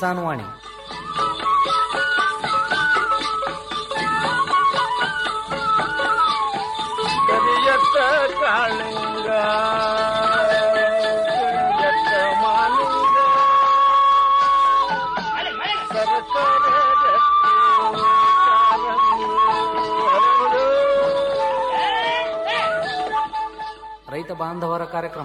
ಕಿಸಾನ್ ವಾಣಿ ಕರಿಯತ್ತ ಕಾಳಿಂಗ ಕರಿಯತ್ತ ಮಾಲಿಂಗ ಸರಸರ ರಕ್ತಿ ಕಾಲಂಗಿ ಹರಳು. ರೈತ ಬಾಂಧವರ ಕಾರ್ಯಕ್ರಮ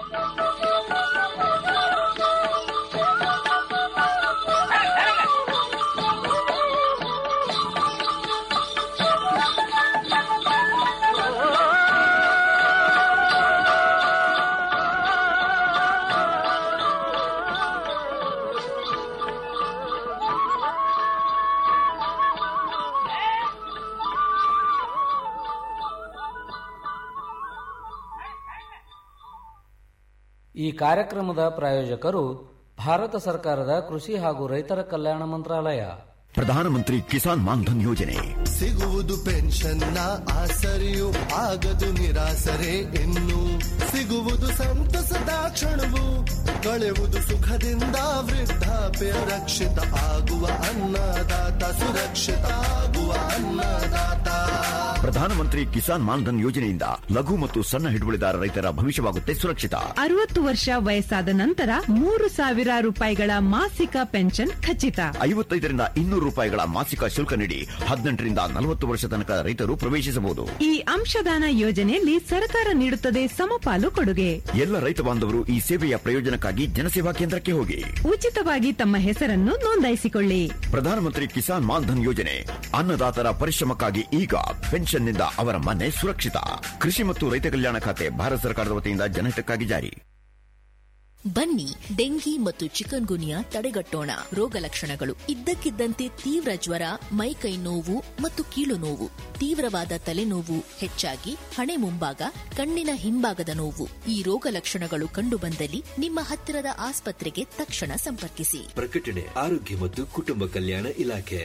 ಈ ಕಾರ್ಯಕ್ರಮದ ಪ್ರಾಯೋಜಕರು ಭಾರತ ಸರ್ಕಾರದ ಕೃಷಿ ಹಾಗೂ ರೈತರ ಕಲ್ಯಾಣ ಮಂತ್ರಾಲಯ ಪ್ರಧಾನಮಂತ್ರಿ ಕಿಸಾನ್ ಮಾನ್ಧನ್ ಯೋಜನೆ ಸಿಗುವುದು ಪೆನ್ಷನ್ನ ಆಸರೆಯು ಆಗದು ನಿರಾಸರೆ ಇನ್ನು ಸಿಗುವುದು ಸಂತಸದ ಕ್ಷಣವು ಕಳೆವುದು ಸುಖದಿಂದ ವೃದ್ಧಾಪ್ಯ ರಕ್ಷಿತ ಆಗುವ ಅನ್ನದಾತ ಸುರಕ್ಷಿತ ಆಗುವ ಅನ್ನದಾತ ಪ್ರಧಾನಮಂತ್ರಿ ಕಿಸಾನ್ ಮಾನ್ಧನ್ ಯೋಜನೆಯಿಂದ ಲಘು ಮತ್ತು ಸಣ್ಣ ಹಿಡುವಳಿದಾರ ರೈತರ ಭವಿಷ್ಯವಾಗುತ್ತೆ ಸುರಕ್ಷಿತ ಅರವತ್ತು ವರ್ಷ ವಯಸ್ಸಾದ ನಂತರ ಮೂರು ಸಾವಿರ ರೂಪಾಯಿಗಳ ಮಾಸಿಕ ಪೆನ್ಷನ್ ಖಚಿತ ಐವತ್ತೈದರಿಂದ ಇನ್ನೂರು ರೂಪಾಯಿಗಳ ಮಾಸಿಕ ಶುಲ್ಕ ನೀಡಿ ಹದಿನೆಂಟರಿಂದ ನಲವತ್ತು ವರ್ಷ ತನಕ ರೈತರು ಪ್ರವೇಶಿಸಬಹುದು ಈ ಅಂಶದಾನ ಯೋಜನೆಯಲ್ಲಿ ಸರ್ಕಾರ ನೀಡುತ್ತದೆ ಸಮಪಾಲು ಕೊಡುಗೆ ಎಲ್ಲ ರೈತ ಬಾಂಧವರು ಈ ಸೇವೆಯ ಪ್ರಯೋಜನಕ್ಕಾಗಿ ಜನಸೇವಾ ಕೇಂದ್ರಕ್ಕೆ ಹೋಗಿ ಉಚಿತವಾಗಿ ತಮ್ಮ ಹೆಸರನ್ನು ನೋಂದಾಯಿಸಿಕೊಳ್ಳಿ ಪ್ರಧಾನಮಂತ್ರಿ ಕಿಸಾನ್ ಮಾನ್ಧನ್ ಯೋಜನೆ ಅನ್ನದಾತರ ಪರಿಶ್ರಮಕ್ಕಾಗಿ ಈಗ ಪೆನ್ಷನ್ನಿಂದ ಅವರ ಮನೆ ಸುರಕ್ಷಿತ ಕೃಷಿ ಮತ್ತು ರೈತ ಕಲ್ಯಾಣ ಖಾತೆ ಭಾರತ ಸರ್ಕಾರದ ವತಿಯಿಂದ ಜನಹಿತಕ್ಕಾಗಿ ಜಾರಿ ಬನ್ನಿ ಡೆಂಗಿ ಮತ್ತು ಚಿಕನ್ ಗುನಿಯಾ ತಡೆಗಟ್ಟೋಣ ರೋಗ ಲಕ್ಷಣಗಳು ಇದ್ದಕ್ಕಿದ್ದಂತೆ ತೀವ್ರ ಜ್ವರ ಮೈಕೈ ನೋವು ಮತ್ತು ಕೀಲು ನೋವು ತೀವ್ರವಾದ ತಲೆನೋವು ಹೆಚ್ಚಾಗಿ ಹಣೆ ಮುಂಭಾಗ ಕಣ್ಣಿನ ಹಿಂಭಾಗದ ನೋವು ಈ ರೋಗ ಲಕ್ಷಣಗಳು ಕಂಡುಬಂದಲ್ಲಿ ನಿಮ್ಮ ಹತ್ತಿರದ ಆಸ್ಪತ್ರೆಗೆ ತಕ್ಷಣ ಸಂಪರ್ಕಿಸಿ ಪ್ರಕಟಣೆ ಆರೋಗ್ಯ ಮತ್ತು ಕುಟುಂಬ ಕಲ್ಯಾಣ ಇಲಾಖೆ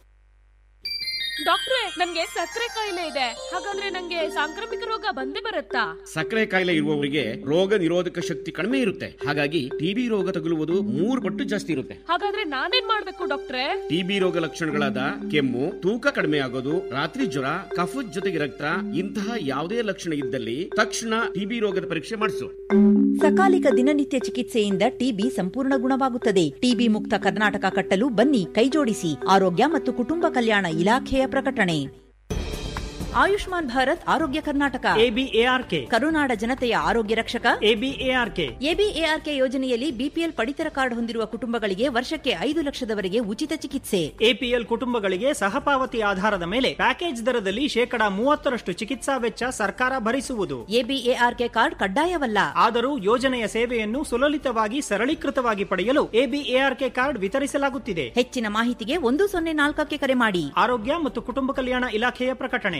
ಡಾಕ್ಟ್ರೆ ನನ್ಗೆ ಸಕ್ಕರೆ ಕಾಯಿಲೆ ಇದೆ ಹಾಗಾದ್ರೆ ನಂಗೆ ಸಾಂಕ್ರಾಮಿಕ ರೋಗ ಬಂದೇ ಬರುತ್ತಾ ಸಕ್ಕರೆ ಕಾಯಿಲೆ ಇರುವವರಿಗೆ ರೋಗ ನಿರೋಧಕ ಶಕ್ತಿ ಕಡಿಮೆ ಇರುತ್ತೆ ಹಾಗಾಗಿ ಟಿಬಿ ರೋಗ ತಗುಲುವುದು ಮೂರು ಪಟ್ಟು ಜಾಸ್ತಿ ಇರುತ್ತೆ ಹಾಗಾದ್ರೆ ನಾನೇನ್ ಮಾಡ್ಬೇಕು ಡಾಕ್ಟ್ರೆ ಟಿಬಿ ರೋಗ ಲಕ್ಷಣಗಳಾದ ಕೆಮ್ಮು ತೂಕ ಕಡಿಮೆ ಆಗೋದು ರಾತ್ರಿ ಜ್ವರ ಕಫದ ಜೊತೆಗೆ ರಕ್ತ ಇಂತಹ ಯಾವುದೇ ಲಕ್ಷಣ ಇದ್ದಲ್ಲಿ ತಕ್ಷಣ ಟಿಬಿ ರೋಗದ ಪರೀಕ್ಷೆ ಮಾಡಿಸು ಸಕಾಲಿಕ ದಿನನಿತ್ಯ ಚಿಕಿತ್ಸೆಯಿಂದ ಟಿಬಿ ಸಂಪೂರ್ಣ ಗುಣವಾಗುತ್ತದೆ ಟಿಬಿ ಮುಕ್ತ ಕರ್ನಾಟಕ ಕಟ್ಟಲು ಬನ್ನಿ ಕೈಜೋಡಿಸಿ ಆರೋಗ್ಯ ಮತ್ತು ಕುಟುಂಬ ಕಲ್ಯಾಣ ಇಲಾಖೆಯ ಪ್ರಕಟಣೆ ಆಯುಷ್ಮಾನ್ ಭಾರತ್ ಆರೋಗ್ಯ ಕರ್ನಾಟಕ ಎಬಿಎಆರ್ಕೆ ಕರುನಾಡ ಜನತೆಯ ಆರೋಗ್ಯ ರಕ್ಷಕ ಎಬಿಎಆರ್ಕೆ ಎಬಿಎಆರ್ಕೆ ಯೋಜನೆಯಲ್ಲಿ ಬಿಪಿಎಲ್ ಪಡಿತರ ಕಾರ್ಡ್ ಹೊಂದಿರುವ ಕುಟುಂಬಗಳಿಗೆ ವರ್ಷಕ್ಕೆ ಐದು ಲಕ್ಷದವರೆಗೆ ಉಚಿತ ಚಿಕಿತ್ಸೆ ಎಪಿಎಲ್ ಕುಟುಂಬಗಳಿಗೆ ಸಹಪಾವತಿ ಆಧಾರದ ಮೇಲೆ ಪ್ಯಾಕೇಜ್ ದರದಲ್ಲಿ ಶೇಕಡಾ ಮೂವತ್ತರಷ್ಟು ಚಿಕಿತ್ಸಾ ವೆಚ್ಚ ಸರ್ಕಾರ ಭರಿಸುವುದು ಎಬಿಎಆರ್ಕೆ ಕಾರ್ಡ್ ಕಡ್ಡಾಯವಲ್ಲ ಆದರೂ ಯೋಜನೆಯ ಸೇವೆಯನ್ನು ಸುಲಲಿತವಾಗಿ ಸರಳೀಕೃತವಾಗಿ ಪಡೆಯಲು ಎಬಿಎಆರ್ಕೆ ಕಾರ್ಡ್ ವಿತರಿಸಲಾಗುತ್ತಿದೆ ಹೆಚ್ಚಿನ ಮಾಹಿತಿಗೆ ಒಂದು ಸೊನ್ನೆ ನಾಲ್ಕಕ್ಕೆ ಕರೆ ಮಾಡಿ ಆರೋಗ್ಯ ಮತ್ತು ಕುಟುಂಬ ಕಲ್ಯಾಣ ಇಲಾಖೆಯ ಪ್ರಕಟಣೆ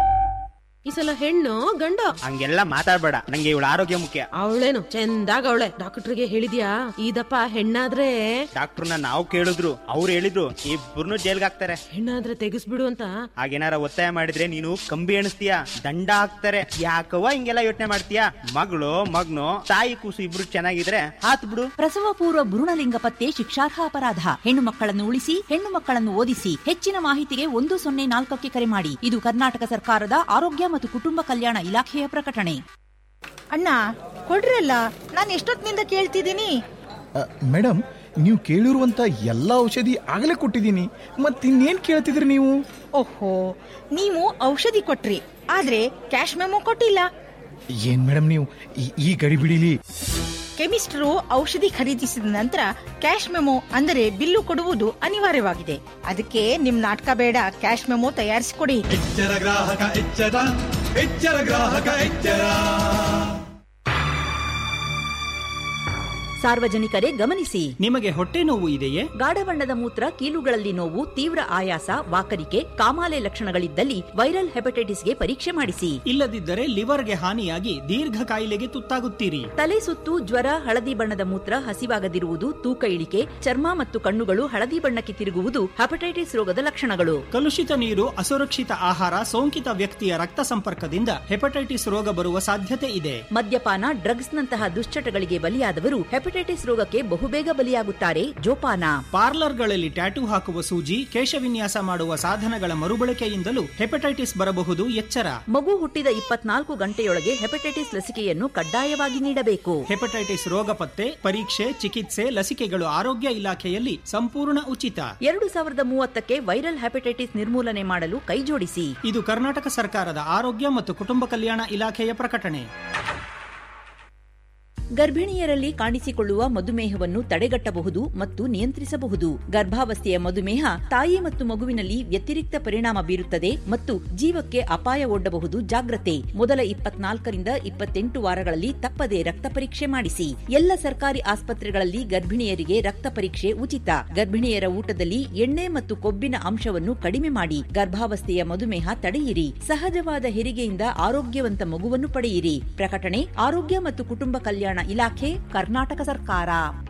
ಈ ಸಲ ಹೆಣ್ಣು ಗಂಡು ಹಂಗೆಲ್ಲ ಮಾತಾಡ್ಬೇಡ ನಂಗೆ ಇವಳ ಆರೋಗ್ಯ ಮುಖ್ಯ ಅವಳೇನು ಚಂದಾಗ ಅವಳೆ ಡಾಕ್ಟರ್ಗೆ ಹೇಳಿದ್ಯಾ ಇದಪ್ಪ ಹೆಣ್ಣಾದ್ರೆ ಡಾಕ್ಟರ್ನ ನಾವು ಕೇಳಿದ್ರು ಅವ್ರು ಹೇಳಿದ್ರು ಇಬ್ಬರನ್ನು ಜೈಲ್ಗೆ ಹಾಕ್ತಾರೆ ಹೆಣ್ಣಾದ್ರೆ ತೆಗಿಸ್ಬಿಡು ಅಂತ ಹಾಗೇನಾರ ಒತ್ತಾಯ ಮಾಡಿದ್ರೆ ನೀನು ಕಂಬಿ ಎಣಿಸ್ತೀಯ ದಂಡ ಹಾಕ್ತಾರೆ ಯಾಕವ್ವ ಹಿಂಗೆಲ್ಲ ಯೋಚನೆ ಮಾಡ್ತೀಯ ಮಗಳು ಮಗ್ನು ತಾಯಿ ಕೂಸು ಇಬ್ರು ಚೆನ್ನಾಗಿದ್ರೆ ಹಾತ್ ಬಿಡು ಪ್ರಸವ ಪೂರ್ವ ಭ್ರೂಣಲಿಂಗ ಪತ್ತೆ ಶಿಕ್ಷಾರ್ಹ ಅಪರಾಧ ಹೆಣ್ಣು ಮಕ್ಕಳನ್ನು ಉಳಿಸಿ ಹೆಣ್ಣು ಮಕ್ಕಳನ್ನು ಓದಿಸಿ ಹೆಚ್ಚಿನ ಮಾಹಿತಿಗೆ ಒಂದು ಸೊನ್ನೆ ನಾಲ್ಕಕ್ಕೆ ಕರೆ ಮಾಡಿ ಇದು ಕರ್ನಾಟಕ ಸರ್ಕಾರದ ಆರೋಗ್ಯ ಮತ್ತು ಕುಟುಂಬ ಕಲ್ಯಾಣ ಇಲಾಖೆಯ ಪ್ರಕಟಣೆ ಅಣ್ಣ ಕೊಡ್ರಲ್ಲ ನಾನು ಎಷ್ಟೊತ್ತಿನಿಂದ ಕೇಳ್ತಿದ್ದೀನಿ ಮೇಡಮ್ ನೀವು ಕೇಳಿರುವಂತ ಎಲ್ಲ ಔಷಧಿ ಆಗಲೇ ಕೊಟ್ಟಿದ್ದೀನಿ ಮತ್ತಿನ್ನೇನು ಕೇಳ್ತಿದ್ರಿ ನೀವು ಓಹೋ ನೀವು ಔಷಧಿ ಕೊಟ್ರಿ ಆದ್ರೆ ಕ್ಯಾಶ್ ಮೆಮೊ ಕೊಟ್ಟಿಲ್ಲ ಏನ್ ಮೇಡಮ್ ನೀವು ಈ- ಈ ಗಡಿ ಬಿಡಿಲಿ ಕೆಮಿಸ್ಟ್ರು ಔಷಧಿ ಖರೀದಿಸಿದ ನಂತರ ಕ್ಯಾಶ್ ಮೆಮೊ ಅಂದರೆ ಬಿಲ್ಲು ಕೊಡುವುದು ಅನಿವಾರ್ಯವಾಗಿದೆ ಅದಕ್ಕೆ ನಿಮ್ ನಾಟಕ ಬೇಡ ಕ್ಯಾಶ್ ಮೆಮೊ ತಯಾರಿಸಿಕೊಡಿ ಎಚ್ಚರ ಗ್ರಾಹಕ ಎಚ್ಚರ ಎಚ್ಚರ ಗ್ರಾಹಕ ಎಚ್ಚರ ಸಾರ್ವಜನಿಕರೇ ಗಮನಿಸಿ ನಿಮಗೆ ಹೊಟ್ಟೆ ನೋವು ಇದೆಯೇ ಗಾಢ ಬಣ್ಣದ ಮೂತ್ರ ಕೀಲುಗಳಲ್ಲಿ ನೋವು ತೀವ್ರ ಆಯಾಸ ವಾಕರಿಕೆ ಕಾಮಾಲೆ ಲಕ್ಷಣಗಳಿದ್ದಲ್ಲಿ ವೈರಲ್ ಹೆಪಟೈಟಿಸ್ಗೆ ಪರೀಕ್ಷೆ ಮಾಡಿಸಿ ಇಲ್ಲದಿದ್ದರೆ ಲಿವರ್ಗೆ ಹಾನಿಯಾಗಿ ದೀರ್ಘ ಕಾಯಿಲೆಗೆ ತುತ್ತಾಗುತ್ತೀರಿ ತಲೆ ಸುತ್ತು ಜ್ವರ ಹಳದಿ ಬಣ್ಣದ ಮೂತ್ರ ಹಸಿವಾಗದಿರುವುದು ತೂಕ ಇಳಿಕೆ ಚರ್ಮ ಮತ್ತು ಕಣ್ಣುಗಳು ಹಳದಿ ಬಣ್ಣಕ್ಕೆ ತಿರುಗುವುದು ಹೆಪಟೈಟಿಸ್ ರೋಗದ ಲಕ್ಷಣಗಳು ಕಲುಷಿತ ನೀರು ಅಸುರಕ್ಷಿತ ಆಹಾರ ಸೋಂಕಿತ ವ್ಯಕ್ತಿಯ ರಕ್ತ ಸಂಪರ್ಕದಿಂದ ಹೆಪಟೈಟಿಸ್ ರೋಗ ಬರುವ ಸಾಧ್ಯತೆ ಇದೆ ಮದ್ಯಪಾನ ಡ್ರಗ್ಸ್ನಂತಹ ದುಶ್ಚಟಗಳಿಗೆ ಬಲಿಯಾದವರು ಹೆಪಟೈಟಿಸ್ ರೋಗಕ್ಕೆ ಬಹುಬೇಗ ಬಲಿಯಾಗುತ್ತಾರೆ ಜೋಪಾನ ಪಾರ್ಲರ್ಗಳಲ್ಲಿ ಟ್ಯಾಟೂ ಹಾಕುವ ಸೂಜಿ ಕೇಶವಿನ್ಯಾಸ ಮಾಡುವ ಸಾಧನಗಳ ಮರುಬಳಕೆಯಿಂದಲೂ ಹೆಪಟೈಟಿಸ್ ಬರಬಹುದು ಎಚ್ಚರ ಮಗು ಹುಟ್ಟಿದ ಇಪ್ಪತ್ನಾಲ್ಕು ಗಂಟೆಯೊಳಗೆ ಹೆಪಟೈಟಿಸ್ ಲಸಿಕೆಯನ್ನು ಕಡ್ಡಾಯವಾಗಿ ನೀಡಬೇಕು ಹೆಪಟೈಟಿಸ್ ರೋಗ ಪತ್ತೆ ಪರೀಕ್ಷೆ ಚಿಕಿತ್ಸೆ ಲಸಿಕೆಗಳು ಆರೋಗ್ಯ ಇಲಾಖೆಯಲ್ಲಿ ಸಂಪೂರ್ಣ ಉಚಿತ ಎರಡು ಸಾವಿರದ ಮೂವತ್ತಕ್ಕೆ ವೈರಲ್ ಹೆಪಟೈಟಿಸ್ ನಿರ್ಮೂಲನೆ ಮಾಡಲು ಕೈಜೋಡಿಸಿ ಇದು ಕರ್ನಾಟಕ ಸರ್ಕಾರದ ಆರೋಗ್ಯ ಮತ್ತು ಕುಟುಂಬ ಕಲ್ಯಾಣ ಇಲಾಖೆಯ ಪ್ರಕಟಣೆ ಗರ್ಭಿಣಿಯರಲ್ಲಿ ಕಾಣಿಸಿಕೊಳ್ಳುವ ಮಧುಮೇಹವನ್ನು ತಡೆಗಟ್ಟಬಹುದು ಮತ್ತು ನಿಯಂತ್ರಿಸಬಹುದು ಗರ್ಭಾವಸ್ಥೆಯ ಮಧುಮೇಹ ತಾಯಿ ಮತ್ತು ಮಗುವಿನಲ್ಲಿ ವ್ಯತಿರಿಕ್ತ ಪರಿಣಾಮ ಬೀರುತ್ತದೆ ಮತ್ತು ಜೀವಕ್ಕೆ ಅಪಾಯ ಒಡ್ಡಬಹುದು ಜಾಗ್ರತೆ ಮೊದಲ ಇಪ್ಪತ್ನಾಲ್ಕರಿಂದ ಇಪ್ಪತ್ತೆಂಟು ವಾರಗಳಲ್ಲಿ ತಪ್ಪದೆ ರಕ್ತ ಪರೀಕ್ಷೆ ಮಾಡಿಸಿ ಎಲ್ಲ ಸರ್ಕಾರಿ ಆಸ್ಪತ್ರೆಗಳಲ್ಲಿ ಗರ್ಭಿಣಿಯರಿಗೆ ರಕ್ತ ಪರೀಕ್ಷೆ ಉಚಿತ ಗರ್ಭಿಣಿಯರ ಊಟದಲ್ಲಿ ಎಣ್ಣೆ ಮತ್ತು ಕೊಬ್ಬಿನ ಅಂಶವನ್ನು ಕಡಿಮೆ ಮಾಡಿ ಗರ್ಭಾವಸ್ಥೆಯ ಮಧುಮೇಹ ತಡೆಯಿರಿ ಸಹಜವಾದ ಹೆರಿಗೆಯಿಂದ ಆರೋಗ್ಯವಂತ ಮಗುವನ್ನು ಪಡೆಯಿರಿ ಪ್ರಕಟಣೆ ಆರೋಗ್ಯ ಮತ್ತು ಕುಟುಂಬ ಕಲ್ಯಾಣ ಇಲಾಖೆ ಕರ್ನಾಟಕ ಸರ್ಕಾರ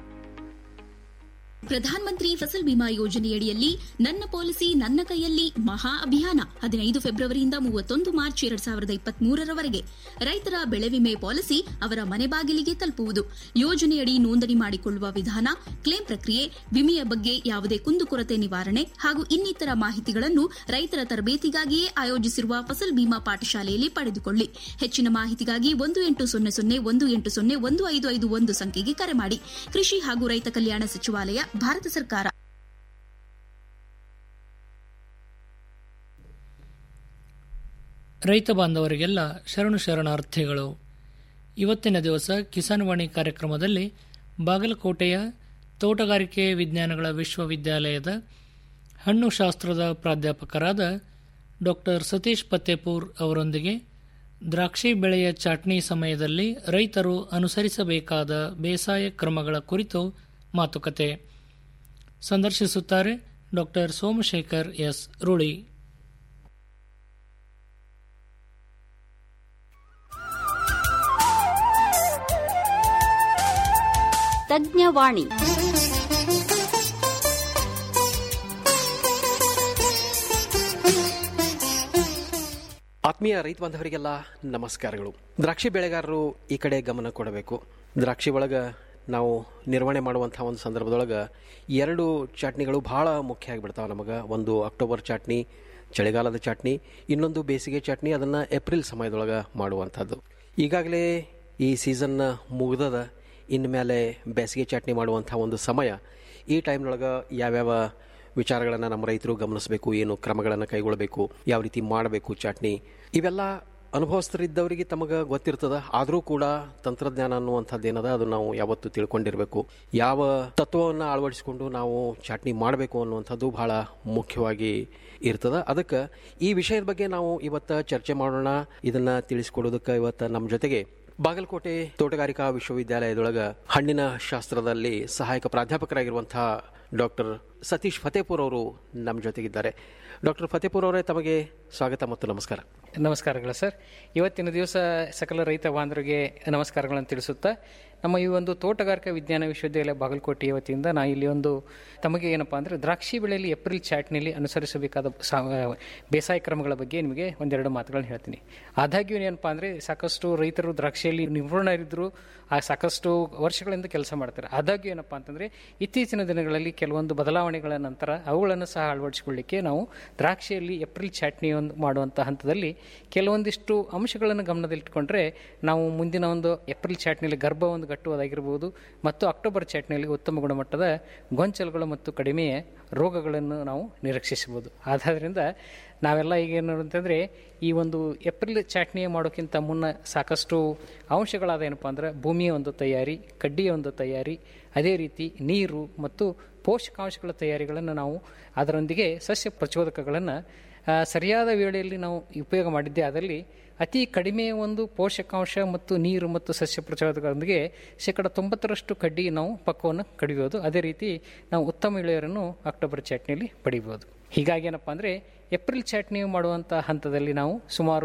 ಪ್ರಧಾನ ಮಂತ್ರಿ ಫಸಲ್ ಬಿಮಾ ಯೋಜನೆಯಡಿಯಲ್ಲಿ ನನ್ನ ಪಾಲಿಸಿ ನನ್ನ ಕೈಯಲ್ಲಿ ಮಹಾ ಅಭಿಯಾನ ಹದಿನೈದು ಫೆಬ್ರವರಿಯಿಂದ ಮೂವತ್ತೊಂದು ಮಾರ್ಚ್ ಎರಡ್ ಸಾವಿರದ ಇಪ್ಪತ್ತ್ ಮೂರರವರೆಗೆ ರೈತರ ಬೆಳೆ ವಿಮೆ ಪಾಲಿಸಿ ಅವರ ಮನೆ ಬಾಗಿಲಿಗೆ ತಲುಪುವುದು ಯೋಜನೆಯಡಿ ನೋಂದಣಿ ಮಾಡಿಕೊಳ್ಳುವ ವಿಧಾನ ಕ್ಲೇಮ್ ಪ್ರಕ್ರಿಯೆ ವಿಮೆಯ ಬಗ್ಗೆ ಯಾವುದೇ ಕುಂದುಕೊರತೆ ನಿವಾರಣೆ ಹಾಗೂ ಇನ್ನಿತರ ಮಾಹಿತಿಗಳನ್ನು ರೈತರ ತರಬೇತಿಗಾಗಿಯೇ ಆಯೋಜಿಸಿರುವ ಫಸಲ್ ಬಿಮಾ ಪಾಠಶಾಲೆಯಲ್ಲಿ ಪಡೆದುಕೊಳ್ಳಿ ಹೆಚ್ಚಿನ ಮಾಹಿತಿಗಾಗಿ ಒಂದು ಎಂಟು ಸೊನ್ನೆ ಸೊನ್ನೆ ಒಂದು ಎಂಟು ಸೊನ್ನೆ ಒಂದು ಐದು ಐದು ಒಂದು ಸಂಖ್ಯೆಗೆ ಕರೆ ಮಾಡಿ ಕೃಷಿ ಹಾಗೂ ರೈತ ಕಲ್ಯಾಣ ಸಚಿವಾಲಯ ಭಾರತ ಸರ್ಕಾರ ರೈತ ಬಾಂಧವರಿಗೆಲ್ಲ ಶರಣು ಶರಣಾರ್ಥಿಗಳು ಇವತ್ತಿನ ದಿವಸ ಕಿಸಾನ್ ವಾಣಿ ಕಾರ್ಯಕ್ರಮದಲ್ಲಿ ಬಾಗಲಕೋಟೆಯ ತೋಟಗಾರಿಕೆ ವಿಜ್ಞಾನಗಳ ವಿಶ್ವವಿದ್ಯಾಲಯದ ಹಣ್ಣು ಶಾಸ್ತ್ರದ ಪ್ರಾಧ್ಯಾಪಕರಾದ ಡಾಕ್ಟರ್ ಸತೀಶ್ ಪತ್ತೇಪೂರ್ ಅವರೊಂದಿಗೆ ದ್ರಾಕ್ಷಿ ಬೆಳೆಯ ಚಾಟ್ನಿ ಸಮಯದಲ್ಲಿ ರೈತರು ಅನುಸರಿಸಬೇಕಾದ ಬೇಸಾಯ ಕ್ರಮಗಳ ಕುರಿತು ಮಾತುಕತೆ ಸಂದರ್ಶಿಸುತ್ತಾರೆ ಡಾಕ್ಟರ್ ಸೋಮಶೇಖರ್ ಎಸ್ ರುಳಿ ತಜ್ಞವಾಣಿ ಆತ್ಮೀಯ ರೈತ ಬಾಂಧವರಿಗೆಲ್ಲ ನಮಸ್ಕಾರಗಳು ದ್ರಾಕ್ಷಿ ಬೆಳೆಗಾರರು ಈ ಕಡೆ ಗಮನ ಕೊಡಬೇಕು ದ್ರಾಕ್ಷಿ ಒಳಗೆ ನಾವು ನಿರ್ವಹಣೆ ಮಾಡುವಂಥ ಒಂದು ಸಂದರ್ಭದೊಳಗೆ ಎರಡು ಚಟ್ನಿಗಳು ಭಾಳ ಮುಖ್ಯ ಆಗಿಬಿಡ್ತಾವೆ ನಮಗೆ ಒಂದು ಅಕ್ಟೋಬರ್ ಚಟ್ನಿ ಚಳಿಗಾಲದ ಚಟ್ನಿ ಇನ್ನೊಂದು ಬೇಸಿಗೆ ಚಟ್ನಿ ಅದನ್ನು ಏಪ್ರಿಲ್ ಸಮಯದೊಳಗೆ ಮಾಡುವಂಥದ್ದು ಈಗಾಗಲೇ ಈ ಸೀಸನ್ ಮುಗ್ದದ ಇನ್ಮೇಲೆ ಬೇಸಿಗೆ ಚಟ್ನಿ ಮಾಡುವಂಥ ಒಂದು ಸಮಯ ಈ ಟೈಮ್ನೊಳಗೆ ಯಾವ್ಯಾವ ವಿಚಾರಗಳನ್ನು ನಮ್ಮ ರೈತರು ಗಮನಿಸಬೇಕು ಏನು ಕ್ರಮಗಳನ್ನು ಕೈಗೊಳ್ಳಬೇಕು ಯಾವ ರೀತಿ ಮಾಡಬೇಕು ಚಟ್ನಿ ಇವೆಲ್ಲ ಅನುಭವಸ್ಥರಿದ್ದವರಿಗೆ ತಮಗೆ ಗೊತ್ತಿರ್ತದ ಆದರೂ ಕೂಡ ತಂತ್ರಜ್ಞಾನ ಅನ್ನುವಂಥದ್ದು ಏನದ ಅದು ನಾವು ಯಾವತ್ತೂ ತಿಳ್ಕೊಂಡಿರಬೇಕು ಯಾವ ತತ್ವವನ್ನು ಅಳವಡಿಸಿಕೊಂಡು ನಾವು ಚಟ್ನಿ ಮಾಡಬೇಕು ಅನ್ನುವಂಥದ್ದು ಬಹಳ ಮುಖ್ಯವಾಗಿ ಇರ್ತದ ಅದಕ್ಕೆ ಈ ವಿಷಯದ ಬಗ್ಗೆ ನಾವು ಇವತ್ತು ಚರ್ಚೆ ಮಾಡೋಣ ಇದನ್ನ ತಿಳಿಸ್ಕೊಡೋದಕ್ಕೆ ಇವತ್ತು ನಮ್ಮ ಜೊತೆಗೆ ಬಾಗಲಕೋಟೆ ತೋಟಗಾರಿಕಾ ವಿಶ್ವವಿದ್ಯಾಲಯದೊಳಗ ಹಣ್ಣಿನ ಶಾಸ್ತ್ರದಲ್ಲಿ ಸಹಾಯಕ ಪ್ರಾಧ್ಯಾಪಕರಾಗಿರುವಂತಹ ಡಾಕ್ಟರ್ ಸತೀಶ್ ಫತೇಪುರ್ ಅವರು ನಮ್ಮ ಜೊತೆಗಿದ್ದಾರೆ ಡಾಕ್ಟರ್ ಫತೇಪುರ್ ಅವರೇ ತಮಗೆ ಸ್ವಾಗತ ಮತ್ತು ನಮಸ್ಕಾರ ನಮಸ್ಕಾರಗಳು ಸರ್ ಇವತ್ತಿನ ದಿವಸ ಸಕಲ ರೈತ ಬಾಂಧವರಿಗೆ ನಮಸ್ಕಾರಗಳನ್ನು ತಿಳಿಸುತ್ತಾ ನಮ್ಮ ಈ ಒಂದು ತೋಟಗಾರಿಕಾ ವಿಜ್ಞಾನ ವಿಶ್ವವಿದ್ಯಾಲಯ ಬಾಗಲಕೋಟೆ ವತಿಯಿಂದ ನಾ ಇಲ್ಲಿ ಒಂದು ತಮಗೆ ಏನಪ್ಪಾ ಅಂದರೆ ದ್ರಾಕ್ಷಿ ಬೆಳೆಯಲ್ಲಿ ಏಪ್ರಿಲ್ ಚಾಟ್ನಲ್ಲಿ ಅನುಸರಿಸಬೇಕಾದ ಸಾ- ಬೇಸಾಯ ಕ್ರಮಗಳ ಬಗ್ಗೆ ನಿಮಗೆ ಒಂದೆರಡು ಮಾತುಗಳನ್ನ ಹೇಳ್ತೀನಿ ಆದಾಗ್ಯೂ ಏನಪ್ಪಾ ಅಂದರೆ ಸಾಕಷ್ಟು ರೈತರು ದ್ರಾಕ್ಷಿಯಲ್ಲಿ ನಿಪುಣರಿದ್ದರು ಆ ಸಾಕಷ್ಟು ವರ್ಷಗಳಿಂದ ಕೆಲಸ ಮಾಡ್ತಾರೆ ಆದಾಗ್ಯೂ ಏನಪ್ಪಾ ಅಂತಂದರೆ ಇತ್ತೀಚಿನ ದಿನಗಳಲ್ಲಿ ಕೆಲವೊಂದು ಬದಲಾವಣೆಗಳ ನಂತರ ಅವುಗಳನ್ನು ಸಹ ಅಳವಡಿಸಿಕೊಳ್ಳಿಕ್ಕೆ ನಾವು ದ್ರಾಕ್ಷಿಯಲ್ಲಿ ಏಪ್ರಿಲ್ ಚಾಟ್ನಿ ಒಂದು ಮಾಡುವಂಥ ಹಂತದಲ್ಲಿ ಕೆಲವೊಂದಿಷ್ಟು ಅಂಶಗಳನ್ನು ಗಮನದಲ್ಲಿಟ್ಟುಕೊಂಡ್ರೆ ನಾವು ಮುಂದಿನ ಒಂದು ಏಪ್ರಿಲ್ ಚಾಟ್ನಿಯಲ್ಲಿ ಗರ್ಭ ಒಂದು ಗಟ್ಟುವುದಾಗಿರ್ಬೋದು ಮತ್ತು ಅಕ್ಟೋಬರ್ ಚಾಟ್ನಿಯಲ್ಲಿ ಉತ್ತಮ ಗುಣಮಟ್ಟದ ಗೊಂಚಲುಗಳು ಮತ್ತು ಕಡಿಮೆ ರೋಗಗಳನ್ನು ನಾವು ನಿರೀಕ್ಷಿಸಬಹುದು ಆದ್ರಿಂದ ನಾವೆಲ್ಲ ಈಗ ಏನು ಅಂತಂದರೆ ಈ ಒಂದು ಏಪ್ರಿಲ್ ಚಾಟ್ನಿ ಮಾಡೋಕ್ಕಿಂತ ಮುನ್ನ ಸಾಕಷ್ಟು ಅಂಶಗಳಾದ ಏನಪ್ಪ ಅಂದ್ರೆ ಭೂಮಿಯ ಒಂದು ತಯಾರಿ ಕಡ್ಡಿಯ ಒಂದು ತಯಾರಿ ಅದೇ ರೀತಿ ನೀರು ಮತ್ತು ಪೋಷಕಾಂಶಗಳ ತಯಾರಿಗಳನ್ನು ನಾವು ಅದರೊಂದಿಗೆ ಸಸ್ಯ ಪ್ರಚೋದಕಗಳನ್ನು ಆ, ಸರಿಯಾದ ವೇಳೆಯಲ್ಲಿ ನಾವು ಉಪಯೋಗ ಮಾಡಿದ್ದೇ ಆದಲ್ಲಿ ಅತಿ ಕಡಿಮೆ ಒಂದು ಪೋಷಕಾಂಶ ಮತ್ತು ನೀರು ಮತ್ತು ಸಸ್ಯ ಪ್ರಚೋದಕದೊಂದಿಗೆ ಶೇಕಡ ತೊಂಬತ್ತರಷ್ಟು ಕಡ್ಡಿ ನಾವು ಪಕ್ವವನ್ನು ಕಡಿಬೋದು ಅದೇ ರೀತಿ ನಾವು ಉತ್ತಮ ಇಳುವರಿಯನ್ನು ಅಕ್ಟೋಬರ್ ಚಟ್ನಿಯಲ್ಲಿ ಪಡಿಬೋದು ಹೀಗಾಗಿ ಏನಪ್ಪ ಅಂದರೆ ಏಪ್ರಿಲ್ ಚಟ್ನಿ ಮಾಡುವಂಥ ಹಂತದಲ್ಲಿ ನಾವು ಸುಮಾರು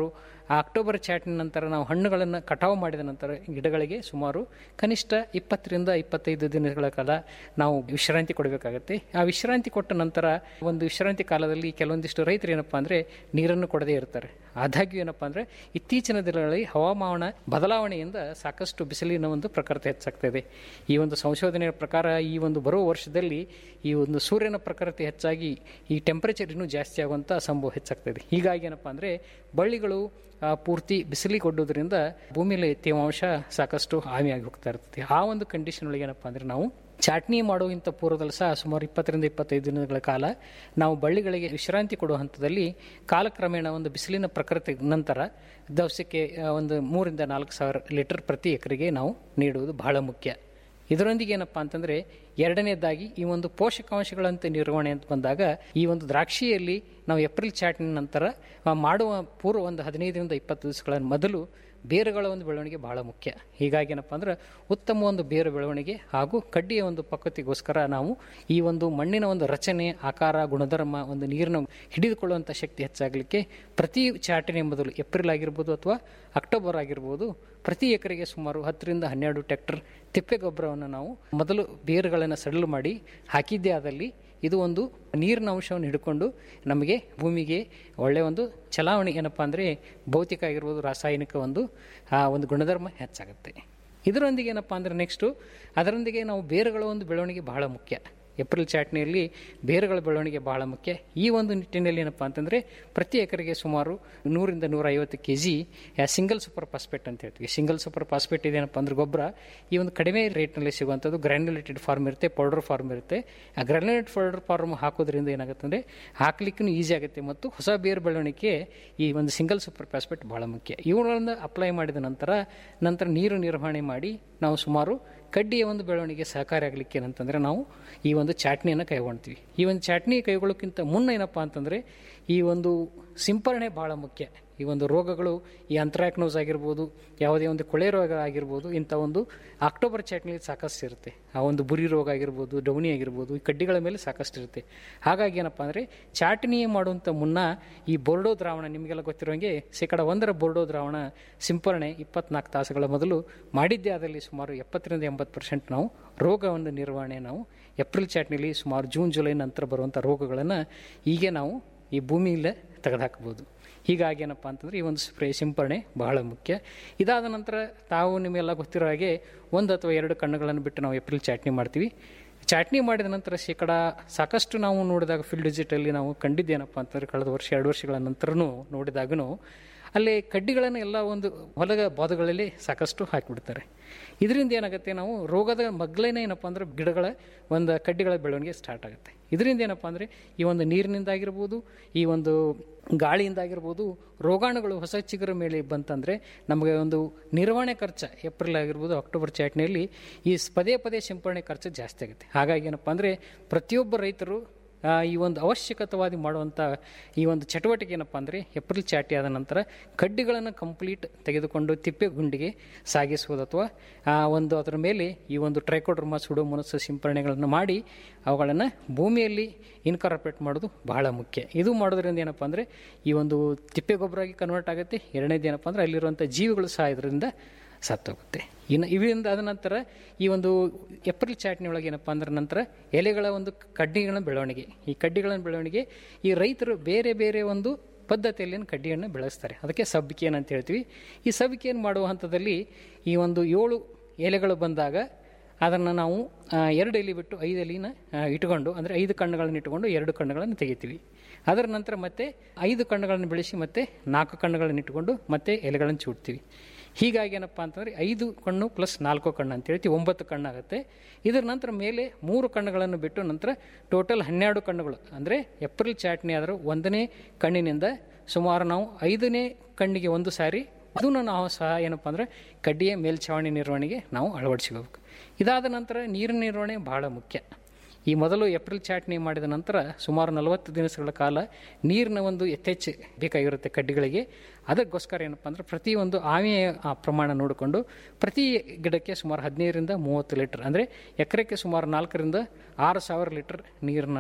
ಆ ಅಕ್ಟೋಬರ್ ಚಾಟಿನ ನಂತರ ನಾವು ಹಣ್ಣುಗಳನ್ನು ಕಟಾವು ಮಾಡಿದ ನಂತರ ಗಿಡಗಳಿಗೆ ಸುಮಾರು ಕನಿಷ್ಠ ಇಪ್ಪತ್ತರಿಂದ ಇಪ್ಪತ್ತೈದು ದಿನಗಳ ಕಾಲ ನಾವು ವಿಶ್ರಾಂತಿ ಕೊಡಬೇಕಾಗತ್ತೆ ಆ ವಿಶ್ರಾಂತಿ ಕೊಟ್ಟ ನಂತರ ಒಂದು ವಿಶ್ರಾಂತಿ ಕಾಲದಲ್ಲಿ ಕೆಲವೊಂದಿಷ್ಟು ರೈತರು ಏನಪ್ಪಾ ಅಂದರೆ ನೀರನ್ನು ಕೊಡದೇ ಇರ್ತಾರೆ ಆದಾಗ್ಯೂ ಏನಪ್ಪಾ ಅಂದರೆ ಇತ್ತೀಚಿನ ದಿನಗಳಲ್ಲಿ ಹವಾಮಾನ ಬದಲಾವಣೆಯಿಂದ ಸಾಕಷ್ಟು ಬಿಸಿಲಿನ ಒಂದು ಪ್ರಖರತೆ ಹೆಚ್ಚಾಗ್ತಾ ಇದೆ ಈ ಒಂದು ಸಂಶೋಧನೆಯ ಪ್ರಕಾರ ಈ ಒಂದು ಬರುವ ವರ್ಷದಲ್ಲಿ ಈ ಒಂದು ಸೂರ್ಯನ ಪ್ರಖರತೆ ಹೆಚ್ಚಾಗಿ ಈ ಟೆಂಪರೇಚರ್ ಇನ್ನೂ ಜಾಸ್ತಿ ಆಗುವಂಥ ಸಂಭವ ಹೆಚ್ಚಾಗ್ತದೆ ಹೀಗಾಗಿ ಏನಪ್ಪ ಅಂದರೆ ಬಳ್ಳಿಗಳು ಆ, ಪೂರ್ತಿ ಬಿಸಿಲಿಗೆ ಒಡ್ಡೋದ್ರಿಂದ ಭೂಮಿಯಲ್ಲಿ ತೇವಾಂಶ ಸಾಕಷ್ಟು ಹಾನಿಯಾಗಿ ಹೋಗ್ತಾ ಇರ್ತದೆ ಆ ಒಂದು ಕಂಡೀಷನ್ ಒಳಗೆ ಏನಪ್ಪ ಅಂದರೆ ನಾವು ಚಾಟ್ನಿ ಮಾಡುವಂಥ ಪೂರ್ವದಲ್ಲಿ ಸಹ ಸುಮಾರು ಇಪ್ಪತ್ತರಿಂದ ಇಪ್ಪತ್ತೈದು ದಿನಗಳ ಕಾಲ ನಾವು ಬಳ್ಳಿಗಳಿಗೆ ವಿಶ್ರಾಂತಿ ಕೊಡುವ ಹಂತದಲ್ಲಿ ಕಾಲಕ್ರಮೇಣ ಒಂದು ಬಿಸಿಲಿನ ಪ್ರಕೃತಿ ನಂತರ ದಿವಸಕ್ಕೆ ಆ, ಒಂದು ಮೂರಿಂದ ನಾಲ್ಕು ಸಾವಿರ ಲೀಟರ್ ಪ್ರತಿ ಎಕರೆಗೆ ನಾವು ನೀಡುವುದು ಬಹಳ ಮುಖ್ಯ ಇದರೊಂದಿಗೆ ಏನಪ್ಪಾ ಅಂತಂದ್ರೆ ಎರಡನೇದಾಗಿ ಈ ಒಂದು ಪೋಷಕಾಂಶಗಳಂತೆ ನಿರ್ವಹಣೆ ಅಂತ ಬಂದಾಗ ಈ ಒಂದು ದ್ರಾಕ್ಷಿಯಲ್ಲಿ ನಾವು ಏಪ್ರಿಲ್ ಚಾಟಿನ ನಂತರ ಆ, ಮಾಡುವ ಪೂರ್ವ ಒಂದು ಹದಿನೈದರಿಂದ ಇಪ್ಪತ್ತು ದಿವಸಗಳ ಮೊದಲು ಬೇರುಗಳ ಒಂದು ಬೆಳವಣಿಗೆ ಬಹಳ ಮುಖ್ಯ ಹೀಗಾಗಿ ಏನಪ್ಪ ಅಂದ್ರೆ ಉತ್ತಮ ಒಂದು ಬೇರು ಬೆಳವಣಿಗೆ ಹಾಗೂ ಕಡ್ಡಿಯ ಒಂದು ಪಕ್ವತೆಗೋಸ್ಕರ ನಾವು ಈ ಒಂದು ಮಣ್ಣಿನ ಒಂದು ರಚನೆ ಆಕಾರ ಗುಣಧರ್ಮ ಒಂದು ನೀರನ್ನು ಹಿಡಿದುಕೊಳ್ಳುವಂಥ ಶಕ್ತಿ ಹೆಚ್ಚಾಗಲಿಕ್ಕೆ ಪ್ರತಿ ಚಾಟಿನ ಮೊದಲು ಏಪ್ರಿಲ್ ಆಗಿರ್ಬೋದು ಅಥವಾ ಅಕ್ಟೋಬರ್ ಆಗಿರ್ಬೋದು ಪ್ರತಿ ಎಕರೆಗೆ ಸುಮಾರು ಹತ್ತರಿಂದ ಹನ್ನೆರಡು ಟ್ರ್ಯಾಕ್ಟರ್ ತಿಪ್ಪೆ ಗೊಬ್ಬರವನ್ನು ನಾವು ಮೊದಲು ಬೇರುಗಳನ್ನು ಸಡಲು ಮಾಡಿ ಹಾಕಿದ್ದೇ ಆದಲ್ಲಿ ಇದು ಒಂದು ನೀರಿನ ಅಂಶವನ್ನು ಹಿಡ್ಕೊಂಡು ನಮಗೆ ಭೂಮಿಗೆ ಒಳ್ಳೆಯ ಒಂದು ಚಲಾವಣೆ ಏನಪ್ಪ ಅಂದರೆ ಭೌತಿಕ ಆಗಿರ್ಬೋದು ರಾಸಾಯನಿಕ ಒಂದು ಆ ಒಂದು ಗುಣಧರ್ಮ ಹೆಚ್ಚಾಗುತ್ತೆ ಇದರೊಂದಿಗೆ ಏನಪ್ಪ ಅಂದರೆ ನೆಕ್ಸ್ಟು ಅದರೊಂದಿಗೆ ನಾವು ಬೇರುಗಳ ಒಂದು ಬೆಳವಣಿಗೆ ಬಹಳ ಮುಖ್ಯ ಏಪ್ರಿಲ್ ಚಾಟ್ನಿಯಲ್ಲಿ ಬೇರುಗಳ ಬೆಳವಣಿಗೆ ಬಹಳ ಮುಖ್ಯ ಈ ಒಂದು ನಿಟ್ಟಿನಲ್ಲಿ ಏನಪ್ಪ ಅಂತಂದರೆ ಪ್ರತಿ ಎಕರೆಗೆ ಸುಮಾರು ನೂರಿಂದ ನೂರ ಐವತ್ತು K G single super phosphate ಅಂತ ಹೇಳ್ತೀವಿ ಸಿಂಗಲ್ ಸೂಪರ್ ಫಾಸ್ಫೇಟ್ ಇದೇನಪ್ಪ ಅಂದ್ರೆ ಗೊಬ್ಬರ ಈ ಒಂದು ಕಡಿಮೆ ರೇಟ್ನಲ್ಲಿ ಸಿಗುವಂಥದ್ದು ಗ್ರ್ಯಾನ್ಯುಲೇಟೆಡ್ ಫಾರ್ಮ್ ಇರುತ್ತೆ ಪೌಡರ್ ಫಾರ್ಮ್ ಇರುತ್ತೆ ಆ ಗ್ರ್ಯಾನ್ಯುಲೇಟೆಡ್ ಪೌಡರ್ ಫಾರ್ಮ್ ಹಾಕೋದ್ರಿಂದ ಏನಾಗುತ್ತೆ ಅಂದರೆ ಹಾಕ್ಲಿಕ್ಕೂ ಈಸಿ ಆಗುತ್ತೆ ಮತ್ತು ಹೊಸ ಬೇರು ಬೆಳವಣಿಗೆ ಈ ಒಂದು ಸಿಂಗಲ್ ಸೂಪರ್ ಫಾಸ್ಫೇಟ್ ಬಹಳ ಮುಖ್ಯ ಇವುಗಳನ್ನು ಅಪ್ಲೈ ಮಾಡಿದ ನಂತರ ನಂತರ ನೀರು ನಿರ್ವಹಣೆ ಮಾಡಿ ನಾವು ಸುಮಾರು ಕಡ್ಡಿಯ ಒಂದು ಬೆಳವಣಿಗೆ ಸಹಕಾರಿಯಾಗಲಿಕ್ಕೆ ಏನಂತಂದರೆ ನಾವು ಈ ಒಂದು ಚಾಟ್ನಿಯನ್ನು ಕೈಗೊಳ್ತೀವಿ ಈ ಒಂದು ಚಾಟ್ನಿ ಕೈಗೊಳ್ಳೋಕ್ಕಿಂತ ಮುನ್ನ ಏನಪ್ಪ ಅಂತಂದರೆ ಈ ಒಂದು ಸಿಂಪರಣೆ ಭಾಳ ಮುಖ್ಯ ಈ ಒಂದು ರೋಗಗಳು ಈ ಅಂತ್ರಾಕ್ನೋಸ್ ಆಗಿರ್ಬೋದು ಯಾವುದೇ ಒಂದು ಕೊಳೆ ರೋಗ ಆಗಿರ್ಬೋದು ಇಂಥ ಒಂದು ಅಕ್ಟೋಬರ್ ಚಟ್ನಿಲಿ ಸಾಕಷ್ಟು ಇರುತ್ತೆ ಆ ಒಂದು ಬುರಿ ರೋಗ ಆಗಿರ್ಬೋದು ಡೌನಿ ಆಗಿರ್ಬೋದು ಈ ಕಡ್ಡಿಗಳ ಮೇಲೆ ಸಾಕಷ್ಟು ಇರುತ್ತೆ ಹಾಗಾಗಿ ಏನಪ್ಪ ಅಂದರೆ ಚಾಟ್ನಿ ಮಾಡುವಂಥ ಮುನ್ನ ಈ ಬೋರ್ಡೋ ದ್ರಾವಣ ನಿಮಗೆಲ್ಲ ಗೊತ್ತಿರೋಂಗೆ ಶೇಕಡ ಒಂದರ ಬೋರ್ಡೋ ದ್ರಾವಣ ಸಿಂಪರಣೆ ಇಪ್ಪತ್ನಾಲ್ಕು ತಾಸುಗಳ ಮೊದಲು ಮಾಡಿದ್ದೇ ಆದಲ್ಲಿ ಸುಮಾರು ಎಪ್ಪತ್ತರಿಂದ ಎಂಬತ್ತು ಪರ್ಸೆಂಟ್ ನಾವು ರೋಗ ಒಂದು ನಿರ್ವಹಣೆ ನಾವು ಏಪ್ರಿಲ್ ಚಾಟ್ನಿಲಿ ಸುಮಾರು ಜೂನ್ ಜುಲೈ ನಂತರ ಬರುವಂಥ ರೋಗಗಳನ್ನು ಹೀಗೆ ನಾವು ಈ ಭೂಮಿಯಲ್ಲೇ ತೆಗೆದುಹಾಕ್ಬೋದು ಹೀಗಾಗಿ ಏನಪ್ಪ ಅಂತಂದರೆ ಈ ಒಂದು ಸ್ಪ್ರೇ ಸಿಂಪರಣೆ ಬಹಳ ಮುಖ್ಯ ಇದಾದ ನಂತರ ತಾವು ನಿಮಗೆಲ್ಲ ಗೊತ್ತಿರೋ ಹಾಗೆ ಒಂದು ಅಥವಾ ಎರಡು ಕಣ್ಣುಗಳನ್ನು ಬಿಟ್ಟು ನಾವು ಏಪ್ರಿಲ್ ಚಾಟ್ನಿ ಮಾಡ್ತೀವಿ ಚಾಟ್ನಿ ಮಾಡಿದ ನಂತರ ಶೇಕಡ ಸಾಕಷ್ಟು ನಾವು ನೋಡಿದಾಗ ಫೀಲ್ಡ್ ವಿಸಿಟಲ್ಲಿ ನಾವು ಕಂಡಿದ್ದೇನಪ್ಪ ಅಂತಂದರೆ ಕಳೆದ ವರ್ಷ ಎರಡು ವರ್ಷಗಳ ನಂತರನೂ ನೋಡಿದಾಗೂ ಅಲ್ಲಿ ಕಡ್ಡಿಗಳನ್ನು ಎಲ್ಲ ಒಂದು ಹೊಲದ ಬಾದಗಳಲ್ಲಿ ಸಾಕಷ್ಟು ಹಾಕಿಬಿಡ್ತಾರೆ ಇದರಿಂದ ಏನಾಗುತ್ತೆ ನಾವು ರೋಗದ ಮಗ್ಲೇನೆ ಏನಪ್ಪ ಅಂದ್ರೆ ಗಿಡಗಳ ಒಂದು ಕಡ್ಡಿಗಳ ಬೆಳವಣಿಗೆ ಸ್ಟಾರ್ಟ್ ಆಗುತ್ತೆ ಇದರಿಂದ ಏನಪ್ಪ ಅಂದರೆ ಈ ಒಂದು ನೀರಿನಿಂದಾಗಿರ್ಬೋದು ಈ ಒಂದು ಗಾಳಿಯಿಂದಾಗಿರ್ಬೋದು ರೋಗಾಣುಗಳು ಹೊಸ ಚಿಗುರ ಮೇಲೆ ಬಂತಂದರೆ ನಮಗೆ ಒಂದು ನಿರ್ವಹಣೆ ಖರ್ಚು ಏಪ್ರಿಲ್ ಆಗಿರ್ಬೋದು ಅಕ್ಟೋಬರ್ ಚಾಟ್ನಿಯಲ್ಲಿ ಈ ಪದೇ ಪದೇ ಸಿಂಪರಣೆ ಖರ್ಚು ಜಾಸ್ತಿ ಆಗುತ್ತೆ ಹಾಗಾಗಿ ಏನಪ್ಪ ಅಂದರೆ ಪ್ರತಿಯೊಬ್ಬ ರೈತರು ಆ, ಈ ಒಂದು ಅವಶ್ಯಕತವಾದಿ ಮಾಡುವಂಥ ಈ ಒಂದು ಚಟುವಟಿಕೆ ಏನಪ್ಪ ಅಂದರೆ ಏಪ್ರಿಲ್ ಚಾಟಿ ಆದ ನಂತರ ಕಡ್ಡಿಗಳನ್ನು ಕಂಪ್ಲೀಟ್ ತೆಗೆದುಕೊಂಡು ತಿಪ್ಪೆ ಗುಂಡಿಗೆ ಸಾಗಿಸುವುದು ಅಥವಾ ಆ ಒಂದು ಅದರ ಮೇಲೆ ಈ ಒಂದು ಟ್ರೈಕೋಡ್ರಮ ಸುಡೋಮೊನಸ್ ಸಿಂಪರಣೆಗಳನ್ನು ಮಾಡಿ ಅವುಗಳನ್ನು ಭೂಮಿಯಲ್ಲಿ ಇನ್ಕಾರ್ಪೊರೇಟ್ ಮಾಡೋದು ಬಹಳ ಮುಖ್ಯ ಇದು ಮಾಡೋದ್ರಿಂದ ಏನಪ್ಪ ಅಂದರೆ ಈ ಒಂದು ತಿಪ್ಪೆ ಗೊಬ್ಬರಾಗಿ ಕನ್ವರ್ಟ್ ಆಗುತ್ತೆ ಎರಡನೇದು ಏನಪ್ಪ ಅಂದರೆ ಅಲ್ಲಿರುವಂಥ ಜೀವಿಗಳು ಸಹ ಇದರಿಂದ ಸತ್ತೋಗುತ್ತೆ ಇನ್ನು ಇವರಿಂದ ಆದ ನಂತರ ಈ ಒಂದು ಏಪ್ರಿಲ್ ಚಾಟ್ನಿ ಒಳಗೆ ಏನಪ್ಪ ಅಂದ್ರೆ ನಂತರ ಎಲೆಗಳ ಒಂದು ಕಡ್ಡಿಗಳ ಬೆಳವಣಿಗೆ ಈ ಕಡ್ಡಿಗಳ ಬೆಳವಣಿಗೆ ಈ ರೈತರು ಬೇರೆ ಬೇರೆ ಒಂದು ಪದ್ಧತಿಯಲ್ಲಿ ಕಡ್ಡಿಯನ್ನು ಬೆಳೆಸ್ತಾರೆ ಅದಕ್ಕೆ ಸಬ್ಕಿಯನ್ ಅಂತ ಹೇಳ್ತೀವಿ ಈ ಸಬ್ಕಿಯನ್ ಮಾಡುವ ಹಂತದಲ್ಲಿ ಈ ಒಂದು ಏಳು ಎಲೆಗಳು ಬಂದಾಗ ಅದನ್ನು ನಾವು ಆ, ಎರಡು ಎಲೆ ಬಿಟ್ಟು ಐದು ಎಲಿನ ಆ, ಇಟ್ಕೊಂಡು ಅಂದರೆ ಐದು ಕಣ್ಣುಗಳನ್ನು ಇಟ್ಕೊಂಡು ಎರಡು ಕಣ್ಣುಗಳನ್ನು ತೆಗಿತೀವಿ ಅದರ ನಂತರ ಮತ್ತೆ ಐದು ಕಣ್ಣುಗಳನ್ನು ಬೆಳೆಸಿ ಮತ್ತೆ ನಾಲ್ಕು ಕಣ್ಣುಗಳನ್ನು ಇಟ್ಕೊಂಡು ಮತ್ತೆ ಎಲೆಗಳನ್ನು ಚೂಡ್ತೀವಿ ಹೀಗಾಗಿ ಏನಪ್ಪ ಅಂತಂದರೆ ಐದು ಕಣ್ಣು ಪ್ಲಸ್ ನಾಲ್ಕು ಕಣ್ಣು ಅಂತ ಹೇಳ್ತೀವಿ ಒಂಬತ್ತು ಕಣ್ಣಾಗುತ್ತೆ ಇದರ ನಂತರ ಮೇಲೆ ಮೂರು ಕಣ್ಣುಗಳನ್ನು ಬಿಟ್ಟು ನಂತರ ಟೋಟಲ್ ಹನ್ನೆರಡು ಕಣ್ಣುಗಳು ಅಂದರೆ ಏಪ್ರಿಲ್ ಚಾಟ್ನಿ ಆದರೂ ಒಂದನೇ ಕಣ್ಣಿನಿಂದ ಸುಮಾರು ನಾವು ಐದನೇ ಕಣ್ಣಿಗೆ ಒಂದು ಸಾರಿ ಅದನ್ನು ನಾವು ಸಹ ಏನಪ್ಪ ಅಂದರೆ ಕಡ್ಡಿಯ ಮೇಲ್ಛಾವಣಿ ನಿರ್ವಹಣೆಗೆ ನಾವು ಅಳವಡಿಸಿಕೋಬೇಕು ಇದಾದ ನಂತರ ನೀರಿನ ನಿರ್ವಹಣೆ ಬಹಳ ಮುಖ್ಯ ಈ ಮೊದಲು ಏಪ್ರಿಲ್ ಚಾಟ್ನಿ ಮಾಡಿದ ನಂತರ ಸುಮಾರು ನಲವತ್ತು ದಿವಸಗಳ ಕಾಲ ನೀರಿನ ಒಂದು ಯಥೇಚ್ಛ ಬೇಕಾಗಿರುತ್ತೆ ಕಡ್ಡಿಗಳಿಗೆ ಅದಕ್ಕೋಸ್ಕರ ಏನಪ್ಪ ಅಂದರೆ ಪ್ರತಿಯೊಂದು ಆವಿಯ ಆ ಪ್ರಮಾಣ ನೋಡಿಕೊಂಡು ಪ್ರತಿ ಗಿಡಕ್ಕೆ ಸುಮಾರು ಹದಿನೈದರಿಂದ ಮೂವತ್ತು ಲೀಟರ್ ಅಂದರೆ ಎಕರೆಗೆ ಸುಮಾರು ನಾಲ್ಕರಿಂದ ಆರು ಸಾವಿರ ಲೀಟರ್ ನೀರನ್ನ ನಾವು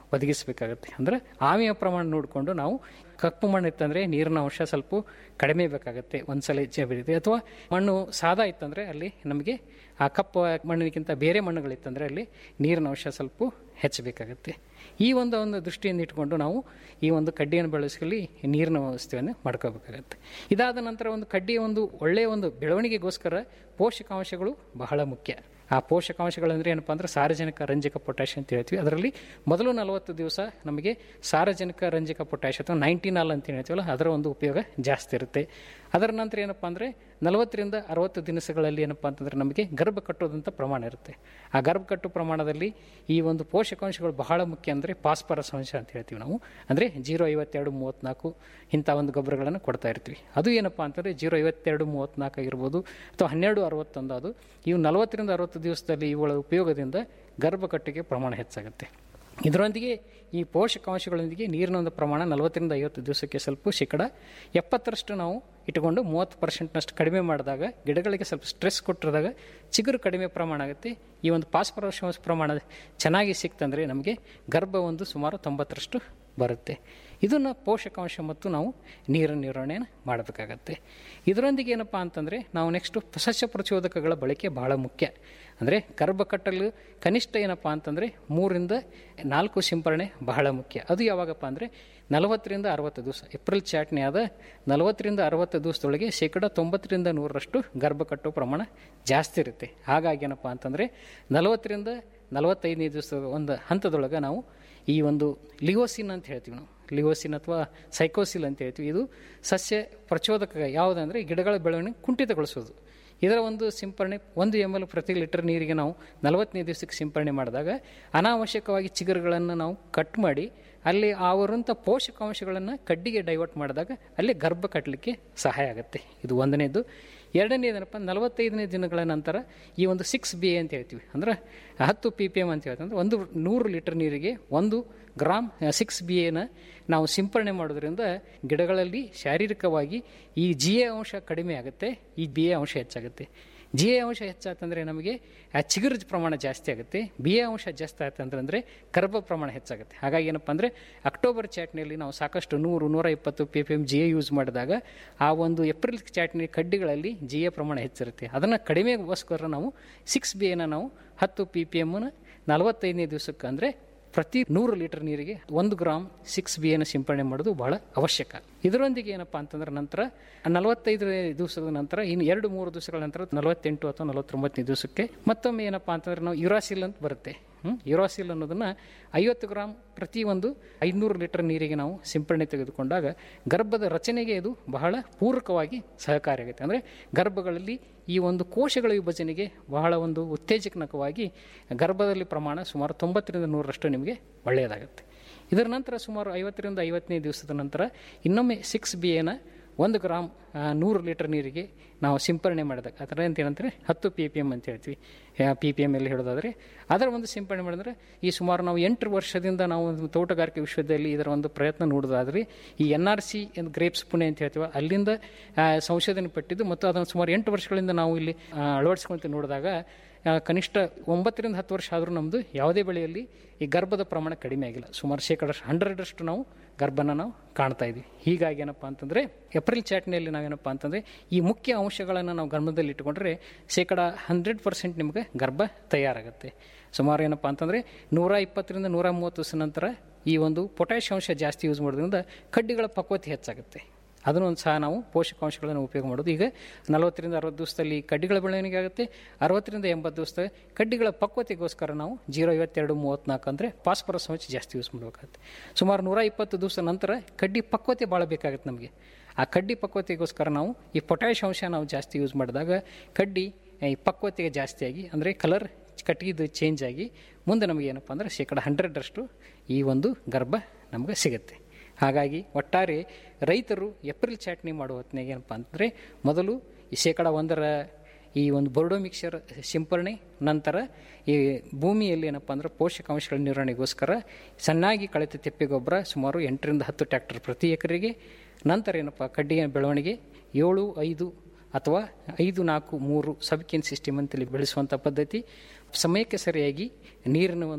ಒದಗಿಸಬೇಕಾಗತ್ತೆ ಅಂದರೆ ಆವಿಯ ಪ್ರಮಾಣ ನೋಡಿಕೊಂಡು ನಾವು ಕಪ್ಪು ಮಣ್ಣು ಇತ್ತಂದರೆ ನೀರಿನ ಅಂಶ ಸ್ವಲ್ಪ ಕಡಿಮೆ ಬೇಕಾಗುತ್ತೆ ಒಂದ್ಸಲ ಜಬಿರಿದೆ ಅಥವಾ ಮಣ್ಣು ಸಾದಾ ಇತ್ತಂದರೆ ಅಲ್ಲಿ ನಮಗೆ ಆ ಕಪ್ಪು ಮಣ್ಣಿಗಿಂತ ಬೇರೆ ಮಣ್ಣುಗಳಿತ್ತಂದರೆ ಅಲ್ಲಿ ನೀರಿನ ಅಂಶ ಸ್ವಲ್ಪ ಹೆಚ್ಚಬೇಕಾಗುತ್ತೆ ಈ ಒಂದು ಒಂದು ದೃಷ್ಟಿಯಿಂದ ಇಟ್ಕೊಂಡು ನಾವು ಈ ಒಂದು ಕಡ್ಡಿಯನ್ನು ಬೆಳೆಸಲಿ ನೀರಿನ ವ್ಯವಸ್ಥೆಯನ್ನು ಮಾಡ್ಕೋಬೇಕಾಗತ್ತೆ ಇದಾದ ನಂತರ ಒಂದು ಕಡ್ಡಿಯ ಒಂದು ಒಳ್ಳೆಯ ಒಂದು ಬೆಳವಣಿಗೆಗೋಸ್ಕರ ಪೋಷಕಾಂಶಗಳು ಬಹಳ ಮುಖ್ಯ ಆ ಪೋಷಕಾಂಶಗಳಂದ್ರೆ ಏನಪ್ಪ ಅಂದ್ರೆ ಸಾರಜನಕ ರಂಜಕ ಪೊಟ್ಯಾಶ್ ಅಂತ ಹೇಳ್ತೀವಿ ಅದರಲ್ಲಿ ಮೊದಲು ನಲವತ್ತು ದಿವಸ ನಮಗೆ ಸಾರಜನಕ ರಂಜಕ ಪೊಟ್ಯಾಶ್ ಅಥವಾ ನೈಂಟಿನಾಲ್ ಅಂತ ಹೇಳ್ತೀವಲ್ಲ ಅದರ ಒಂದು ಉಪಯೋಗ ಜಾಸ್ತಿ ಇರುತ್ತೆ ಅದರ ನಂತರ ಏನಪ್ಪ ಅಂದರೆ ನಲವತ್ತರಿಂದ ಅರವತ್ತು ದಿನಸಗಳಲ್ಲಿ ಏನಪ್ಪ ಅಂತಂದರೆ ನಮಗೆ ಗರ್ಭ ಕಟ್ಟೋದಂಥ ಪ್ರಮಾಣ ಇರುತ್ತೆ ಆ ಗರ್ಭ ಕಟ್ಟು ಪ್ರಮಾಣದಲ್ಲಿ ಈ ಒಂದು ಪೋಷಕಾಂಶಗಳು ಬಹಳ ಮುಖ್ಯ ಅಂದರೆ ಪಾಸ್ಪರಸ್ ಅಂಶ ಅಂತ ಹೇಳ್ತೀವಿ ನಾವು ಅಂದರೆ ಜೀರೋ ಐವತ್ತೆರಡು ಮೂವತ್ತ್ನಾಲ್ಕು ಇಂಥ ಒಂದು ಗೊಬ್ಬರಗಳನ್ನು ಕೊಡ್ತಾ ಇರ್ತೀವಿ ಅದು ಏನಪ್ಪ ಅಂತಂದರೆ ಜೀರೋ ಐವತ್ತೆರಡು ಮೂವತ್ತ್ನಾಲ್ಕು ಆಗಿರ್ಬೋದು ಅಥವಾ ಹನ್ನೆರಡು ಅರವತ್ತೊಂದು ಅದು ಇವು ನಲವತ್ತರಿಂದ ಅರವತ್ತು ದಿವಸದಲ್ಲಿ ಇವುಗಳ ಉಪಯೋಗದಿಂದ ಗರ್ಭಕಟ್ಟಿಗೆ ಪ್ರಮಾಣ ಹೆಚ್ಚಾಗುತ್ತೆ ಇದರೊಂದಿಗೆ ಈ ಪೋಷಕಾಂಶಗಳೊಂದಿಗೆ ನೀರಿನ ಒಂದು ಪ್ರಮಾಣ ನಲವತ್ತರಿಂದ ಐವತ್ತು ದಿವಸಕ್ಕೆ ಸ್ವಲ್ಪ ಶೇಕಡ ಎಪ್ಪತ್ತರಷ್ಟು ನಾವು ಇಟ್ಟುಕೊಂಡು ಮೂವತ್ತು ಪರ್ಸೆಂಟ್ನಷ್ಟು ಕಡಿಮೆ ಮಾಡಿದಾಗ ಗಿಡಗಳಿಗೆ ಸ್ವಲ್ಪ ಸ್ಟ್ರೆಸ್ ಕೊಟ್ಟಿರಿದಾಗ ಚಿಗುರು ಕಡಿಮೆ ಪ್ರಮಾಣ ಆಗುತ್ತೆ ಈ ಒಂದು ಪಾಸ್ಪರಸ್ ಪ್ರಮಾಣ ಚೆನ್ನಾಗಿ ಸಿಕ್ತಂದರೆ ನಮಗೆ ಗರ್ಭ ಒಂದು ಸುಮಾರು ತೊಂಬತ್ತರಷ್ಟು ಬರುತ್ತೆ ಇದನ್ನು ಪೋಷಕಾಂಶ ಮತ್ತು ನಾವು ನೀರಿನ ನಿರ್ವಹಣೆಯನ್ನು ಮಾಡಬೇಕಾಗತ್ತೆ ಇದರೊಂದಿಗೆ ಏನಪ್ಪ ಅಂತಂದರೆ ನಾವು ನೆಕ್ಸ್ಟು ಸಸ್ಯ ಪ್ರಚೋದಕಗಳ ಬಳಕೆ ಬಹಳ ಮುಖ್ಯ ಅಂದರೆ ಗರ್ಭ ಕಟ್ಟಲು ಕನಿಷ್ಠ ಏನಪ್ಪ ಅಂತಂದರೆ ಮೂರಿಂದ ನಾಲ್ಕು ಸಿಂಪರಣೆ ಬಹಳ ಮುಖ್ಯ ಅದು ಯಾವಾಗಪ್ಪ ಅಂದರೆ ನಲವತ್ತರಿಂದ ಅರವತ್ತು ದಿವಸ ಏಪ್ರಿಲ್ ಚಾಟ್ನಿ ಆದ ನಲವತ್ತರಿಂದ ಅರವತ್ತು ದಿವಸದೊಳಗೆ ಶೇಕಡ ತೊಂಬತ್ತರಿಂದ ನೂರರಷ್ಟು ಗರ್ಭ ಕಟ್ಟೋ ಪ್ರಮಾಣ ಜಾಸ್ತಿ ಇರುತ್ತೆ ಹಾಗಾಗಿ ಏನಪ್ಪ ಅಂತಂದರೆ ನಲವತ್ತರಿಂದ ನಲವತ್ತೈದನೇ ದಿವಸದ ಒಂದು ಹಂತದೊಳಗೆ ನಾವು ಈ ಒಂದು ಲಿಗೋಸಿನ್ ಅಂತ ಹೇಳ್ತೀವಿ ನಾವು ಲಿಗೋಸಿನ್ ಅಥವಾ ಸೈಕೋಸಿಲ್ ಅಂತ ಹೇಳ್ತೀವಿ ಇದು ಸಸ್ಯ ಪ್ರಚೋದಕ ಯಾವುದಂದರೆ ಗಿಡಗಳ ಬೆಳವಣಿಗೆ ಕುಂಠಿತಗೊಳಿಸೋದು ಇದರ ಒಂದು ಸಿಂಪರಣೆ ಒಂದು ಎಮ್ ಎಲ್ ಪ್ರತಿ ಲೀಟರ್ ನೀರಿಗೆ ನಾವು ನಲವತ್ತನೇ ದಿವಸಕ್ಕೆ ಸಿಂಪರಣೆ ಮಾಡಿದಾಗ ಅನಾವಶ್ಯಕವಾಗಿ ಚಿಗುರುಗಳನ್ನು ನಾವು ಕಟ್ ಮಾಡಿ ಅಲ್ಲಿ ಅವರಂಥ ಪೋಷಕಾಂಶಗಳನ್ನು ಕಡ್ಡಿಗೆ ಡೈವರ್ಟ್ ಮಾಡಿದಾಗ ಅಲ್ಲಿ ಗರ್ಭ ಕಟ್ಟಲಿಕ್ಕೆ ಸಹಾಯ ಆಗುತ್ತೆ ಇದು ಒಂದನೇದು ಎರಡನೇದೇನಪ್ಪ ನಲವತ್ತೈದನೇ ದಿನಗಳ ನಂತರ ಈ ಒಂದು ಸಿಕ್ಸ್ ಬಿ ಎ ಅಂತ ಹೇಳ್ತೀವಿ ಅಂದ್ರೆ ಹತ್ತು ಪಿ ಪಿ ಎಮ್ ಅಂತ ಹೇಳ್ತೀವಿ ಅಂದ್ರೆ ಒಂದು ನೂರು ಲೀಟರ್ ನೀರಿಗೆ ಒಂದು ಗ್ರಾಮ್ ಸಿಕ್ಸ್ ಬಿ ಎನ ನಾವು ಸಿಂಪರಣೆ ಮಾಡೋದ್ರಿಂದ ಗಿಡಗಳಲ್ಲಿ ಶಾರೀರಿಕವಾಗಿ ಈ ಜಿ ಎ ಅಂಶ ಕಡಿಮೆ ಆಗುತ್ತೆ ಈ ಬಿ ಎ ಅಂಶ ಹೆಚ್ಚಾಗುತ್ತೆ ಜಿ ಎ ಅಂಶ ಹೆಚ್ಚಾತಂದರೆ ನಮಗೆ ಆ ಚಿಗುರು ಪ್ರಮಾಣ ಜಾಸ್ತಿ ಆಗುತ್ತೆ ಬಿ ಎ ಅಂಶ ಜಾಸ್ತಿ ಆಯ್ತಂದ್ರೆ ಅಂದರೆ ಗರ್ಭ ಪ್ರಮಾಣ ಹೆಚ್ಚಾಗುತ್ತೆ ಹಾಗಾಗಿ ಏನಪ್ಪ ಅಂದರೆ ಅಕ್ಟೋಬರ್ ಚಾಟ್ನಿಯಲ್ಲಿ ನಾವು ಸಾಕಷ್ಟು ನೂರು ನೂರ ಇಪ್ಪತ್ತು P P M G A use ಮಾಡಿದಾಗ ಆ ಒಂದು ಏಪ್ರಿಲ್ ಚಾಟ್ನಿ ಕಡ್ಡಿಗಳಲ್ಲಿ ಜಿ ಎ ಪ್ರಮಾಣ ಹೆಚ್ಚಿರುತ್ತೆ ಅದನ್ನು ಕಡಿಮೆಗೋಸ್ಕರ ನಾವು ಸಿಕ್ಸ್ ಬಿ ಎನ ನಾವು ಹತ್ತು ಪಿ ಪಿ ಎಮ್ನ ನಲವತ್ತೈದನೇ ದಿವಸಕ್ಕೆ ಅಂದರೆ ಪ್ರತಿ ನೂರು ಲೀಟರ್ ನೀರಿಗೆ ಒಂದು ಗ್ರಾಮ್ ಸಿಕ್ಸ್ ಬಿ ಎನ ಸಿಂಪಡಣೆ ಮಾಡೋದು ಬಹಳ ಅವಶ್ಯಕ ಇದರೊಂದಿಗೆ ಏನಪ್ಪ ಅಂತಂದ್ರೆ ನಂತರ ನಲವತ್ತೈದು ದಿವಸದ ನಂತರ ಇನ್ನು ಎರಡು ಮೂರು ದಿವಸಗಳ ನಂತರ ನಲವತ್ತೆಂಟು ಅಥವಾ ನಲವತ್ತೊಂಬತ್ತನೇ ದಿವಸಕ್ಕೆ ಮತ್ತೊಮ್ಮೆ ಏನಪ್ಪ ಅಂತಂದ್ರೆ ನಾವು ಯುರಾಸಿಲ್ ಅಂತ ಬರುತ್ತೆ ಯುರಾಸಿಲ್ ಅನ್ನೋದನ್ನು ಐವತ್ತು ಗ್ರಾಮ್ ಪ್ರತಿ ಒಂದು ಐದುನೂರು ಲೀಟರ್ ನೀರಿಗೆ ನಾವು ಸಿಂಪಡಣೆ ತೆಗೆದುಕೊಂಡಾಗ ಗರ್ಭದ ರಚನೆಗೆ ಇದು ಬಹಳ ಪೂರಕವಾಗಿ ಸಹಕಾರಿಯಾಗುತ್ತೆ ಅಂದರೆ ಗರ್ಭಗಳಲ್ಲಿ ಈ ಒಂದು ಕೋಶಗಳ ವಿಭಜನೆಗೆ ಬಹಳ ಒಂದು ಉತ್ತೇಜನಕವಾಗಿ ಗರ್ಭದಲ್ಲಿ ಪ್ರಮಾಣ ಸುಮಾರು ತೊಂಬತ್ತರಿಂದ ನೂರರಷ್ಟು ನಿಮಗೆ ಒಳ್ಳೆಯದಾಗುತ್ತೆ ಇದರ ನಂತರ ಸುಮಾರು ಐವತ್ತರಿಂದ ಐವತ್ತನೇ ದಿವಸದ ನಂತರ ಇನ್ನೊಮ್ಮೆ ಸಿಕ್ಸ್ ಬಿ ಎನ ಒಂದು ಗ್ರಾಮ್ ನೂರು ಲೀಟರ್ ನೀರಿಗೆ ನಾವು ಸಿಂಪರಣೆ ಮಾಡಿದಾಗ ಅದರ ಅಂತ ಏನಂದರೆ ಹತ್ತು ಪಿ ಪಿ ಎಮ್ ಅಂತ ಹೇಳ್ತೀವಿ ಪಿ ಪಿ ಎಮ್ ಎಲ್ಲಿ ಹೇಳೋದಾದರೆ ಅದರ ಒಂದು ಸಿಂಪರಣೆ ಮಾಡಿದ್ರೆ ಈ ಸುಮಾರು ನಾವು ಎಂಟು ವರ್ಷದಿಂದ ನಾವು ಒಂದು ತೋಟಗಾರಿಕೆ ವಿಶ್ವದಲ್ಲಿ ಇದರ ಒಂದು ಪ್ರಯತ್ನ ನೋಡೋದಾದ್ರೆ ಈ N R C grapes Pune ಅಂತ ಹೇಳ್ತೀವಿ ಅಲ್ಲಿಂದ ಸಂಶೋಧನೆ ಪಟ್ಟಿದ್ದು ಮತ್ತು ಅದನ್ನು ಸುಮಾರು ಎಂಟು ವರ್ಷಗಳಿಂದ ನಾವು ಇಲ್ಲಿ ಅಳವಡಿಸ್ಕೊಂತ ನೋಡಿದಾಗ ಕನಿಷ್ಠ ಒಂಬತ್ತರಿಂದ ಹತ್ತು ವರ್ಷ ಆದರೂ ನಮ್ಮದು ಯಾವುದೇ ಬೆಳೆಯಲ್ಲಿ ಈ ಗರ್ಭದ ಪ್ರಮಾಣ ಕಡಿಮೆ ಆಗಿಲ್ಲ ಸುಮಾರು ಶೇಕಡ ಹಂಡ್ರೆಡಷ್ಟು ನಾವು ಗರ್ಭನ ನಾವು ಕಾಣ್ತಾ ಇದ್ವಿ ಹೀಗಾಗಿ ಏನಪ್ಪ ಅಂತಂದರೆ ಏಪ್ರಿಲ್ ಚಾಟ್ನಿಯಲ್ಲಿ ನಾವೇನಪ್ಪ ಅಂತಂದರೆ ಈ ಮುಖ್ಯ ಅಂಶಗಳನ್ನು ನಾವು ಗರ್ಭದಲ್ಲಿ ಇಟ್ಟುಕೊಂಡ್ರೆ ಶೇಕಡ ಹಂಡ್ರೆಡ್ ಪರ್ಸೆಂಟ್ ನಿಮಗೆ ಗರ್ಭ ತಯಾರಾಗುತ್ತೆ ಸುಮಾರು ಏನಪ್ಪ ಅಂತಂದರೆ ನೂರ ಇಪ್ಪತ್ತರಿಂದ ನೂರ ಮೂವತ್ತು ದಿವಸ ನಂತರ ಈ ಒಂದು ಪೊಟ್ಯಾಶ್ ಅಂಶ ಜಾಸ್ತಿ ಯೂಸ್ ಮಾಡೋದ್ರಿಂದ ಕಡ್ಡಿಗಳ ಪಕ್ವತೆ ಹೆಚ್ಚಾಗುತ್ತೆ ಅದನ್ನು ಸಹ ನಾವು ಪೋಷಕಾಂಶಗಳನ್ನು ಉಪಯೋಗ ಮಾಡೋದು ಈಗ ನಲವತ್ತರಿಂದ ಅರವತ್ತು ದಿವಸದಲ್ಲಿ ಕಡ್ಡಿಗಳ ಬೆಳವಣಿಗೆ ಆಗುತ್ತೆ ಅರವತ್ತರಿಂದ ಎಂಬತ್ತು ದಿವಸದ ಕಡ್ಡಿಗಳ ಪಕ್ವತೆಗೋಸ್ಕರ ನಾವು ಜೀರೋ ಐವತ್ತೆರಡು ಮೂವತ್ತ್ನಾಲ್ಕು ಅಂದರೆ ಪಾಸ್ಪರಸ್ ಅಂಶ ಜಾಸ್ತಿ ಯೂಸ್ ಮಾಡಬೇಕಾಗುತ್ತೆ ಸುಮಾರು ನೂರ ಇಪ್ಪತ್ತು ದಿವಸ ನಂತರ ಕಡ್ಡಿ ಪಕ್ವತೆ ಭಾಳ ಬೇಕಾಗುತ್ತೆ ನಮಗೆ ಆ ಕಡ್ಡಿ ಪಕ್ವತೆಗೋಸ್ಕರ ನಾವು ಈ ಪೊಟ್ಯಾಶ್ ಅಂಶ ನಾವು ಜಾಸ್ತಿ ಯೂಸ್ ಮಾಡಿದಾಗ ಕಡ್ಡಿ ಈ ಪಕ್ವತೆಗೆ ಜಾಸ್ತಿಯಾಗಿ ಅಂದರೆ ಕಲರ್ ಕಟ್ಟಿಗೆದು ಚೇಂಜ್ ಆಗಿ ಮುಂದೆ ನಮಗೆ ಏನಪ್ಪ ಅಂದರೆ ಶೇಕಡ ಹಂಡ್ರೆಡರಷ್ಟು ಈ ಒಂದು ಗರ್ಭ ನಮಗೆ ಸಿಗುತ್ತೆ ಹಾಗಾಗಿ ಒಟ್ಟಾರೆ ರೈತರು ಏಪ್ರಿಲ್ ಚಾಟ್ನಿ ಮಾಡುವ ಹೊತ್ತಿನಾಗ ಏನಪ್ಪ ಅಂತಂದರೆ ಮೊದಲು ಈ ಶೇಕಡ ಒಂದರ ಈ ಒಂದು ಬೋರ್ಡೋ ಮಿಕ್ಸರ್ ಸಿಂಪರಣೆ ನಂತರ ಈ ಭೂಮಿಯಲ್ಲಿ ಏನಪ್ಪ ಅಂದ್ರೆ ಪೋಷಕಾಂಶಗಳ ನಿರ್ವಹಣೆಗೋಸ್ಕರ ಚೆನ್ನಾಗಿ ಕಳೆತ ತಿಪ್ಪೆ ಗೊಬ್ಬರ ಸುಮಾರು ಎಂಟರಿಂದ ಹತ್ತು ಟ್ರ್ಯಾಕ್ಟರ್ ಪ್ರತಿ ಎಕರೆಗೆ ನಂತರ ಏನಪ್ಪ ಕಡ್ಡಿಯ ಬೆಳವಣಿಗೆ ಏಳು ಐದು ಅಥವಾ ಐದು ನಾಲ್ಕು ಮೂರು ಸಬ್ಕಿನ್ ಸಿಸ್ಟಮ್ ಅಂತೇಳಿ ಬೆಳೆಸುವಂಥ ಪದ್ಧತಿ ಸಮಯಕ್ಕೆ ಸರಿಯಾಗಿ ನೀರಿನ ಒಂದು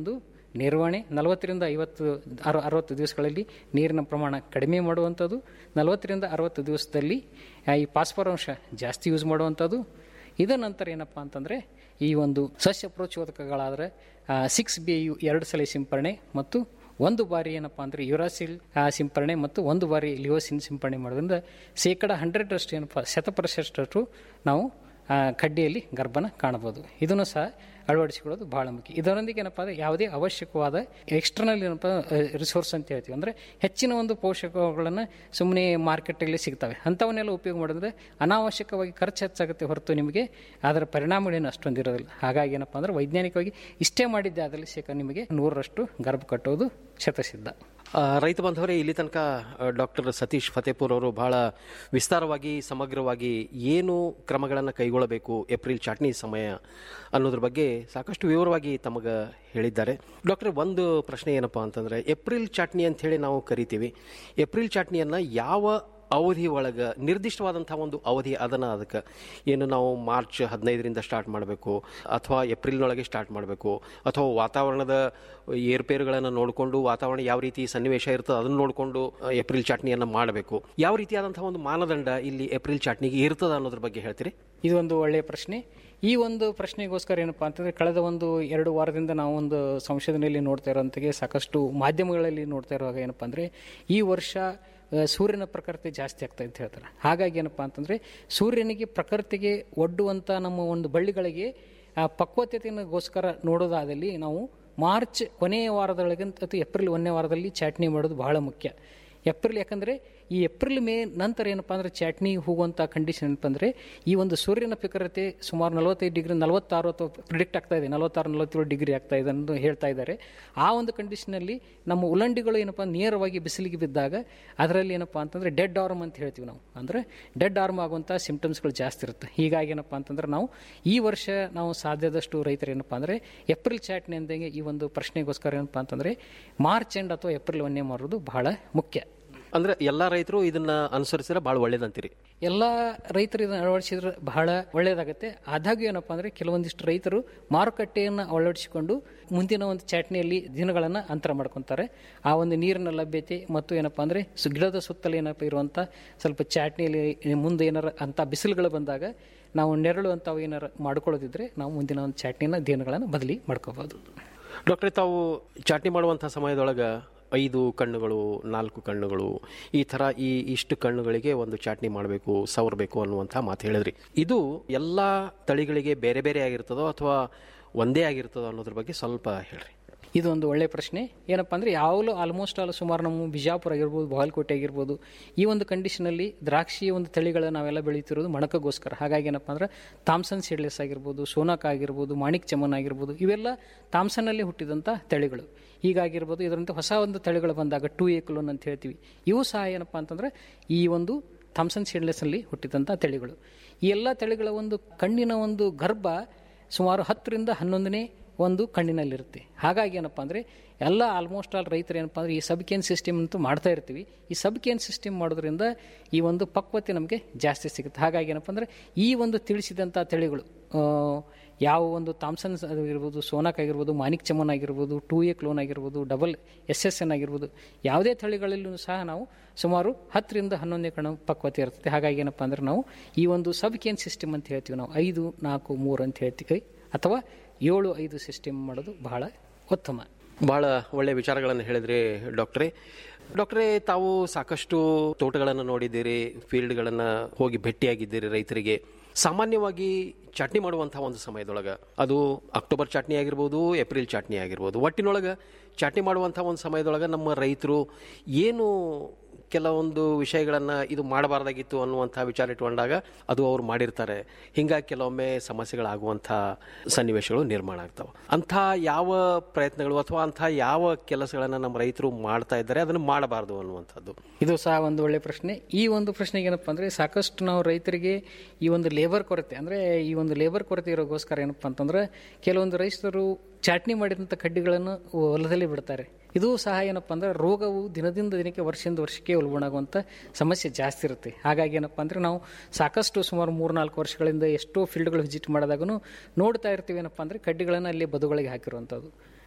ನಿರ್ವಹಣೆ ನಲವತ್ತರಿಂದ ಐವತ್ತು ಅರ ಅರವತ್ತು ದಿವಸಗಳಲ್ಲಿ ನೀರಿನ ಪ್ರಮಾಣ ಕಡಿಮೆ ಮಾಡುವಂಥದ್ದು ನಲವತ್ತರಿಂದ ಅರವತ್ತು ದಿವಸದಲ್ಲಿ ಆ, ಈ ಫಾಸ್ಫರಾಂಶ ಜಾಸ್ತಿ ಯೂಸ್ ಮಾಡುವಂಥದ್ದು ಇದರ ನಂತರ ಏನಪ್ಪ ಅಂತಂದರೆ ಈ ಒಂದು ಸಸ್ಯ ಪ್ರೋಚೋದಕಗಳಾದರೆ ಸಿಕ್ಸ್ ಬಿ ಯು ಎರಡು ಸಲ ಸಿಂಪರಣೆ ಮತ್ತು ಒಂದು ಬಾರಿ ಏನಪ್ಪ ಅಂದರೆ ಯುರಾಸಿಲ್ ಆ, ಸಿಂಪರಣೆ ಮತ್ತು ಒಂದು ಬಾರಿ ಲಿಯೋಸಿನ್ ಸಿಂಪರಣೆ ಮಾಡೋದ್ರಿಂದ ಶೇಕಡ ಹಂಡ್ರೆಡ್ರಷ್ಟು ಏನಪ್ಪ ಶತಪ್ರಶಷ್ಟು ನಾವು ಆ, ಕಡ್ಡಿಯಲ್ಲಿ ಗರ್ಭನ ಕಾಣಬಹುದು ಇದನ್ನು ಸಹ ಅಳವಡಿಸಿಕೊಳ್ಳೋದು ಬಹಳ ಮುಖ್ಯ ಇದರೊಂದಿಗೆ ಏನಪ್ಪ ಅಂದರೆ ಯಾವುದೇ ಅವಶ್ಯಕವಾದ ಎಕ್ಸ್ಟರ್ನಲ್ ಏನಪ್ಪ ರಿಸೋರ್ಸ್ ಅಂತ ಹೇಳ್ತೀವಿ ಅಂದರೆ ಹೆಚ್ಚಿನ ಒಂದು ಪೋಷಕಗಳನ್ನು ಸುಮ್ಮನೆ ಮಾರ್ಕೆಟಲ್ಲಿ ಸಿಗ್ತವೆ ಅಂಥವನ್ನೆಲ್ಲ ಉಪಯೋಗ ಮಾಡಿದ್ರೆ ಅನಾವಶ್ಯಕವಾಗಿ ಖರ್ಚು ಹೆಚ್ಚಾಗುತ್ತೆ ಹೊರತು ನಿಮಗೆ ಅದರ ಪರಿಣಾಮಗಳೇನು ಅಷ್ಟೊಂದು ಇರೋದಿಲ್ಲ ಹಾಗಾಗಿ ಏನಪ್ಪ ಅಂದರೆ ವೈಜ್ಞಾನಿಕವಾಗಿ ಇಷ್ಟೇ ಮಾಡಿದ್ದೆ ಅದರಲ್ಲಿ ಶೇಕಡ ನಿಮಗೆ ನೂರರಷ್ಟು ಗರ್ಭ ಕಟ್ಟೋದು ಶತಸಿದ್ಧ ಆ, ರೈತ ಬಾಂಧವರೇ ಇಲ್ಲಿ ತನಕ ಡಾಕ್ಟರ್ ಸತೀಶ್ ಫತೇಪುರ್ ಅವರು ಬಹಳ ವಿಸ್ತಾರವಾಗಿ ಸಮಗ್ರವಾಗಿ ಏನು ಕ್ರಮಗಳನ್ನು ಕೈಗೊಳ್ಳಬೇಕು ಏಪ್ರಿಲ್ ಚಾಟ್ನಿ ಸಮಯ ಅನ್ನೋದ್ರ ಬಗ್ಗೆ ಸಾಕಷ್ಟು ವಿವರವಾಗಿ ತಮಗೆ ಹೇಳಿದ್ದಾರೆ ಡಾಕ್ಟರ್ ಒಂದು ಪ್ರಶ್ನೆ ಏನಪ್ಪಾ ಅಂತಂದರೆ ಏಪ್ರಿಲ್ ಚಾಟ್ನಿ ಅಂತ ಹೇಳಿ ನಾವು ಕರಿತೀವಿ ಏಪ್ರಿಲ್ ಚಾಟ್ನಿಯನ್ನು ಯಾವ ಅವಧಿ ಒಳಗೆ ನಿರ್ದಿಷ್ಟವಾದಂಥ ಒಂದು ಅವಧಿ ಅದನ್ನು ಅದಕ್ಕೆ ಏನು ನಾವು ಮಾರ್ಚ್ ಹದಿನೈದರಿಂದ ಸ್ಟಾರ್ಟ್ ಮಾಡಬೇಕು ಅಥವಾ ಏಪ್ರಿಲ್ನೊಳಗೆ ಸ್ಟಾರ್ಟ್ ಮಾಡಬೇಕು ಅಥವಾ ವಾತಾವರಣದ ಏರುಪೇರುಗಳನ್ನು ನೋಡಿಕೊಂಡು ವಾತಾವರಣ ಯಾವ ರೀತಿ ಸನ್ನಿವೇಶ ಇರ್ತದೆ ಅದನ್ನು ನೋಡಿಕೊಂಡು ಏಪ್ರಿಲ್ ಚಾಟ್ನಿಯನ್ನು ಮಾಡಬೇಕು ಯಾವ ರೀತಿಯಾದಂಥ ಒಂದು ಮಾನದಂಡ ಇಲ್ಲಿ ಏಪ್ರಿಲ್ ಚಾಟ್ನಿಗೆ ಇರ್ತದೆ ಅನ್ನೋದ್ರ ಬಗ್ಗೆ ಹೇಳ್ತೀರಿ ಇದು ಒಂದು ಒಳ್ಳೆಯ ಪ್ರಶ್ನೆ ಈ ಒಂದು ಪ್ರಶ್ನೆಗೋಸ್ಕರ ಏನಪ್ಪಾ ಅಂತಂದ್ರೆ ಕಳೆದ ಒಂದು ಎರಡು ವಾರದಿಂದ ನಾವು ಒಂದು ಸಂಶೋಧನೆಯಲ್ಲಿ ನೋಡ್ತಾ ಇರೋಂತೆಗೆ ಸಾಕಷ್ಟು ಮಾಧ್ಯಮಗಳಲ್ಲಿ ನೋಡ್ತಾ ಇರುವಾಗ ಏನಪ್ಪಾ ಅಂದ್ರೆ ಈ ವರ್ಷ ಆ, ಸೂರ್ಯನ ಪ್ರಕೃತಿ ಜಾಸ್ತಿ ಆಗ್ತಾ ಅಂತ ಹೇಳ್ತಾರೆ ಹಾಗಾಗಿ ಏನಪ್ಪಾ ಅಂತಂದ್ರೆ ಸೂರ್ಯನಿಗೆ ಪ್ರಕೃತಿಗೆ ಒಡ್ಡುವಂತ ನಮ್ಮ ಒಂದು ಬಳ್ಳಿಗಳಿಗೆ ಆ ಪಕ್ವತೆಗೋಸ್ಕರ ನೋಡೋದಾದಲ್ಲಿ ನಾವು ಮಾರ್ಚ್ ಕೊನೆಯ ವಾರದೊಳಗೆ ಅಥವಾ ಏಪ್ರಿಲ್ ಒಂದನೇ ವಾರದಲ್ಲಿ ಚಾಟ್ನಿ ಮಾಡೋದು ಬಹಳ ಮುಖ್ಯ ಏಪ್ರಿಲ್ ಯಾಕಂದರೆ ಈ ಏಪ್ರಿಲ್ ಮೇ ನಂತರ ಏನಪ್ಪ ಅಂದರೆ ಚಾಟ್ನಿ ಹೋಗುವಂಥ ಕಂಡೀಷನ್ ಏನಪ್ಪ ಅಂದರೆ ಈ ಒಂದು ಸೂರ್ಯನ ಪ್ರಖರತೆ ಸುಮಾರು ನಲವತ್ತೈದು ಡಿಗ್ರಿ ನಲವತ್ತಾರು ಅಥವಾ ಪ್ರಿಡಿಕ್ಟ್ ಆಗ್ತಾ ಇದೆ ನಲವತ್ತಾರು ನಲವತ್ತೇಳು ಡಿಗ್ರಿ ಆಗ್ತಾ ಇದೆ ಅಂತ ಹೇಳ್ತಾ ಇದ್ದಾರೆ ಆ ಒಂದು ಕಂಡೀಷನಲ್ಲಿ ನಮ್ಮ ಉಲ್ಲಂಡಿಗಳು ಏನಪ್ಪ ನೇರವಾಗಿ ಬಿಸಿಲಿಗೆ ಬಿದ್ದಾಗ ಅದರಲ್ಲಿ ಏನಪ್ಪ ಅಂತಂದರೆ ಡೆಡ್ ಆರ್ಮ್ ಅಂತ ಹೇಳ್ತೀವಿ ನಾವು ಅಂದರೆ ಡೆಡ್ ಆರ್ಮ್ ಆಗುವಂಥ ಸಿಂಪ್ಟಮ್ಸ್ಗಳು ಜಾಸ್ತಿ ಇರುತ್ತೆ ಹೀಗಾಗಿ ಏನಪ್ಪ ಅಂತಂದ್ರೆ ನಾವು ಈ ವರ್ಷ ನಾವು ಸಾಧ್ಯದಷ್ಟು ರೈತರು ಏನಪ್ಪ ಅಂದರೆ ಏಪ್ರಿಲ್ ಚಾಟ್ನಿ ಅಂದಂಗೆ ಈ ಒಂದು ಪ್ರಶ್ನೆಗೋಸ್ಕರ ಏನಪ್ಪ ಅಂತಂದರೆ ಮಾರ್ಚ್ ಎಂಡ್ ಅಥವಾ ಏಪ್ರಿಲ್ ಒಂದೇ ಮಾರೋದು ಬಹಳ ಮುಖ್ಯ ಅಂದ್ರೆ ಎಲ್ಲ ರೈತರು ಇದನ್ನ ಅನುಸರಿಸಿದ್ರೆ ಭಾಳ ಒಳ್ಳೇದಂತೀರಿ ಎಲ್ಲ ರೈತರು ಇದನ್ನು ಅಳವಡಿಸಿದ್ರೆ ಬಹಳ ಒಳ್ಳೆಯದಾಗುತ್ತೆ ಆದಾಗ್ಯೂ ಏನಪ್ಪ ಅಂದರೆ ಕೆಲವೊಂದಿಷ್ಟು ರೈತರು ಮಾರುಕಟ್ಟೆಯನ್ನು ಅಳವಡಿಸಿಕೊಂಡು ಮುಂದಿನ ಒಂದು ಚಾಟ್ನಿಯಲ್ಲಿ ದಿನಗಳನ್ನು ಅಂತರ ಮಾಡ್ಕೊತಾರೆ ಆ ಒಂದು ನೀರಿನ ಲಭ್ಯತೆ ಮತ್ತು ಏನಪ್ಪ ಅಂದರೆ ಸು ಗಿಡದ ಸುತ್ತಲೂ ಏನಪ್ಪ ಇರುವಂಥ ಸ್ವಲ್ಪ ಚಾಟ್ನಿಯಲ್ಲಿ ಮುಂದೆ ಏನಾರ ಅಂಥ ಬಿಸಿಲುಗಳು ಬಂದಾಗ ನಾವು ನೆರಳು ಅಂಥವು ಏನಾರ ಮಾಡ್ಕೊಳ್ಳೋದಿದ್ರೆ ನಾವು ಮುಂದಿನ ಒಂದು ಚಾಟ್ನಿನ ದಿನಗಳನ್ನು ಬದಲಿ ಮಾಡ್ಕೋಬೋದು ಡಾಕ್ಟ್ರೆ ತಾವು ಚಾಟ್ನಿ ಮಾಡುವಂಥ ಸಮಯದೊಳಗೆ ಐದು ಕಣ್ಣುಗಳು ನಾಲ್ಕು ಕಣ್ಣುಗಳು ಈ ಥರ ಈ ಇಷ್ಟು ಕಣ್ಣುಗಳಿಗೆ ಒಂದು ಚಾಟ್ನಿ ಮಾಡಬೇಕು ಸವರಬೇಕು ಅನ್ನುವಂಥ ಮಾತು ಹೇಳಿದ್ರಿ ಇದು ಎಲ್ಲ ತಳಿಗಳಿಗೆ ಬೇರೆ ಬೇರೆ ಆಗಿರ್ತದೋ ಅಥವಾ ಒಂದೇ ಆಗಿರ್ತದೋ ಅನ್ನೋದ್ರ ಬಗ್ಗೆ ಸ್ವಲ್ಪ ಹೇಳ್ರಿ ಇದು ಒಂದು ಒಳ್ಳೆಯ ಪ್ರಶ್ನೆ ಏನಪ್ಪ ಅಂದರೆ ಯಾವಾಗಲೂ ಆಲ್ಮೋಸ್ಟ್ ಆಲ್ ಸುಮಾರು ನಮ್ಮ ಬಿಜಾಪುರ ಆಗಿರ್ಬೋದು ಬಾಗಲಕೋಟೆ ಆಗಿರ್ಬೋದು ಈ ಒಂದು ಕಂಡೀಷನಲ್ಲಿ ದ್ರಾಕ್ಷಿ ಒಂದು ತಳಿಗಳ ನಾವೆಲ್ಲ ಬೆಳೀತಿರೋದು ಮಣಕಗೋಸ್ಕರ ಹಾಗಾಗಿ ಏನಪ್ಪ ಅಂದ್ರೆ ಥಾಮ್ಸನ್ ಸೀಡ್ಲೆಸ್ ಆಗಿರ್ಬೋದು ಸೋನಾಕ ಆಗಿರ್ಬೋದು ಮಾಣಿಕ್ ಚಮನ್ ಆಗಿರ್ಬೋದು ಇವೆಲ್ಲ ಥಾಮ್ಸನ್ನಲ್ಲಿ ಹುಟ್ಟಿದಂಥ ತಳಿಗಳು ಹೀಗಾಗಿರ್ಬೋದು ಇದರಂತೆ ಹೊಸ ಒಂದು ತಳಿಗಳು ಬಂದಾಗ ಟೂ ಎ ಕ್ಲೋನ್ ಅಂತ ಹೇಳ್ತೀವಿ ಇವು ಸಹ ಏನಪ್ಪ ಅಂತಂದ್ರೆ ಈ ಒಂದು ಥಾಮ್ಸನ್ ಸೀಡ್ಲೆಸ್ನಲ್ಲಿ ಹುಟ್ಟಿದಂಥ ತಳಿಗಳು ಈ ಎಲ್ಲ ತಳಿಗಳ ಒಂದು ಕಣ್ಣಿನ ಒಂದು ಗರ್ಭ ಸುಮಾರು ಹತ್ತರಿಂದ ಹನ್ನೊಂದನೇ ಒಂದು ಕಣ್ಣಿನಲ್ಲಿರುತ್ತೆ ಹಾಗಾಗಿ ಏನಪ್ಪ ಅಂದರೆ ಎಲ್ಲ ಆಲ್ಮೋಸ್ಟ್ ಆಲ್ ರೈತರು ಏನಪ್ಪ ಅಂದರೆ ಈ ಸಬ್ ಕೇನ್ ಸಿಸ್ಟಮ್ ಅಂತೂ ಮಾಡ್ತಾ ಇರ್ತೀವಿ ಈ ಸಬ್ ಕೇನ್ ಸಿಸ್ಟಮ್ ಮಾಡೋದ್ರಿಂದ ಈ ಒಂದು ಪಕ್ವತೆ ನಮಗೆ ಜಾಸ್ತಿ ಸಿಗುತ್ತೆ ಹಾಗಾಗಿ ಏನಪ್ಪ ಅಂದರೆ ಈ ಒಂದು ತಿಳಿಸಿದಂಥ ತಳಿಗಳು ಆ, ಯಾವ ಒಂದು ಥಾಮ್ಸನ್ ಆಗಿರ್ಬೋದು ಸೋನಾಕ್ ಆಗಿರ್ಬೋದು ಮಾನಿಕ್ ಚಮನ್ ಆಗಿರ್ಬೋದು ಟೂ ಎ ಕ್ಲೋನ್ ಆಗಿರ್ಬೋದು ಡಬಲ್ ಎಸ್ ಎಸ್ ಎನ್ ಆಗಿರ್ಬೋದು ಯಾವುದೇ ತಳಿಗಳಲ್ಲೂ ಸಹ ನಾವು ಸುಮಾರು ಹತ್ತರಿಂದ ಹನ್ನೊಂದನೇ ಕಣ ಪಕ್ವತೆ ಇರ್ತದೆ ಹಾಗಾಗಿ ಏನಪ್ಪ ಅಂದ್ರೆ ನಾವು ಈ ಒಂದು ಸಬ್ ಕೇನ್ ಸಿಸ್ಟಮ್ ಅಂತ ಹೇಳ್ತೀವಿ ನಾವು ಐದು ನಾಲ್ಕು ಮೂರು ಅಂತ ಹೇಳ್ತೀವಿ ಅಥವಾ ಏಳು ಐದು ಸಿಸ್ಟಮ್ ಮಾಡೋದು ಬಹಳ ಉತ್ತಮ ಬಹಳ ಒಳ್ಳೆಯ ವಿಚಾರಗಳನ್ನು ಹೇಳಿದ್ರಿ ಡಾಕ್ಟ್ರೇ ಡಾಕ್ಟ್ರೇ ತಾವು ಸಾಕಷ್ಟು ತೋಟಗಳನ್ನು ನೋಡಿದ್ದೀರಿ ಫೀಲ್ಡ್ಗಳನ್ನು ಹೋಗಿ ಭೇಟಿಯಾಗಿದ್ದೀರಿ ರೈತರಿಗೆ ಸಾಮಾನ್ಯವಾಗಿ ಚಟ್ನಿ ಮಾಡುವಂಥ ಒಂದು ಸಮಯದೊಳಗೆ ಅದು ಅಕ್ಟೋಬರ್ ಚಟ್ನಿ ಆಗಿರ್ಬೋದು ಏಪ್ರಿಲ್ ಚಟ್ನಿ ಆಗಿರ್ಬೋದು ಒಟ್ಟಿನೊಳಗೆ ಚಟ್ನಿ ಮಾಡುವಂಥ ಒಂದು ಸಮಯದೊಳಗೆ ನಮ್ಮ ರೈತರು ಏನು ಕೆಲವೊಂದು ವಿಷಯಗಳನ್ನು ಇದು ಮಾಡಬಾರ್ದಾಗಿತ್ತು ಅನ್ನುವಂಥ ವಿಚಾರ ಇಟ್ಕೊಂಡಾಗ ಅದು ಅವ್ರು ಮಾಡಿರ್ತಾರೆ ಹಿಂಗಾಗಿ ಕೆಲವೊಮ್ಮೆ ಸಮಸ್ಯೆಗಳಾಗುವಂಥ ಸನ್ನಿವೇಶಗಳು ನಿರ್ಮಾಣ ಆಗ್ತವೆ ಅಂಥ ಯಾವ ಪ್ರಯತ್ನಗಳು ಅಥವಾ ಅಂಥ ಯಾವ ಕೆಲಸಗಳನ್ನು ನಮ್ಮ ರೈತರು ಮಾಡ್ತಾ ಇದ್ದಾರೆ ಅದನ್ನು ಮಾಡಬಾರ್ದು ಅನ್ನುವಂಥದ್ದು ಇದು ಸಹ ಒಂದು ಒಳ್ಳೆಯ ಪ್ರಶ್ನೆ ಈ ಒಂದು ಪ್ರಶ್ನೆಗೆ ಏನಪ್ಪ ಅಂದರೆ ಸಾಕಷ್ಟು ನಾವು ರೈತರಿಗೆ ಈ ಒಂದು ಲೇಬರ್ ಕೊರತೆ ಅಂದರೆ ಈ ಒಂದು ಲೇಬರ್ ಕೊರತೆ ಇರೋಗೋಸ್ಕರ ಏನಪ್ಪ ಅಂತಂದ್ರೆ ಕೆಲವೊಂದು ರೈತರು ಚಾಟ್ನಿ ಮಾಡಿದಂಥ ಕಡ್ಡಿಗಳನ್ನು ಹೊಲದಲ್ಲಿ ಬಿಡ್ತಾರೆ ಇದು ಸಹ ಏನಪ್ಪ ಅಂದ್ರೆ ರೋಗವು ದಿನದಿಂದ ದಿನಕ್ಕೆ ವರ್ಷದಿಂದ ವರ್ಷಕ್ಕೆ ಉಲ್ಬಣಾಗುವಂಥ ಸಮಸ್ಯೆ ಜಾಸ್ತಿ ಇರುತ್ತೆ ಹಾಗಾಗಿ ಏನಪ್ಪ ಅಂದರೆ ನಾವು ಸಾಕಷ್ಟು ಸುಮಾರು ಮೂರು ನಾಲ್ಕು ವರ್ಷಗಳಿಂದ ಎಷ್ಟೋ ಫೀಲ್ಡ್ಗಳು ವಿಸಿಟ್ ಮಾಡಿದಾಗೂ ನೋಡ್ತಾ ಇರ್ತೀವಿ ಏನಪ್ಪ ಅಂದರೆ ಕಡ್ಡಿಗಳನ್ನು ಅಲ್ಲಿ ಬದುಗಳಿಗೆ ಹಾಕಿರುವಂಥದ್ದು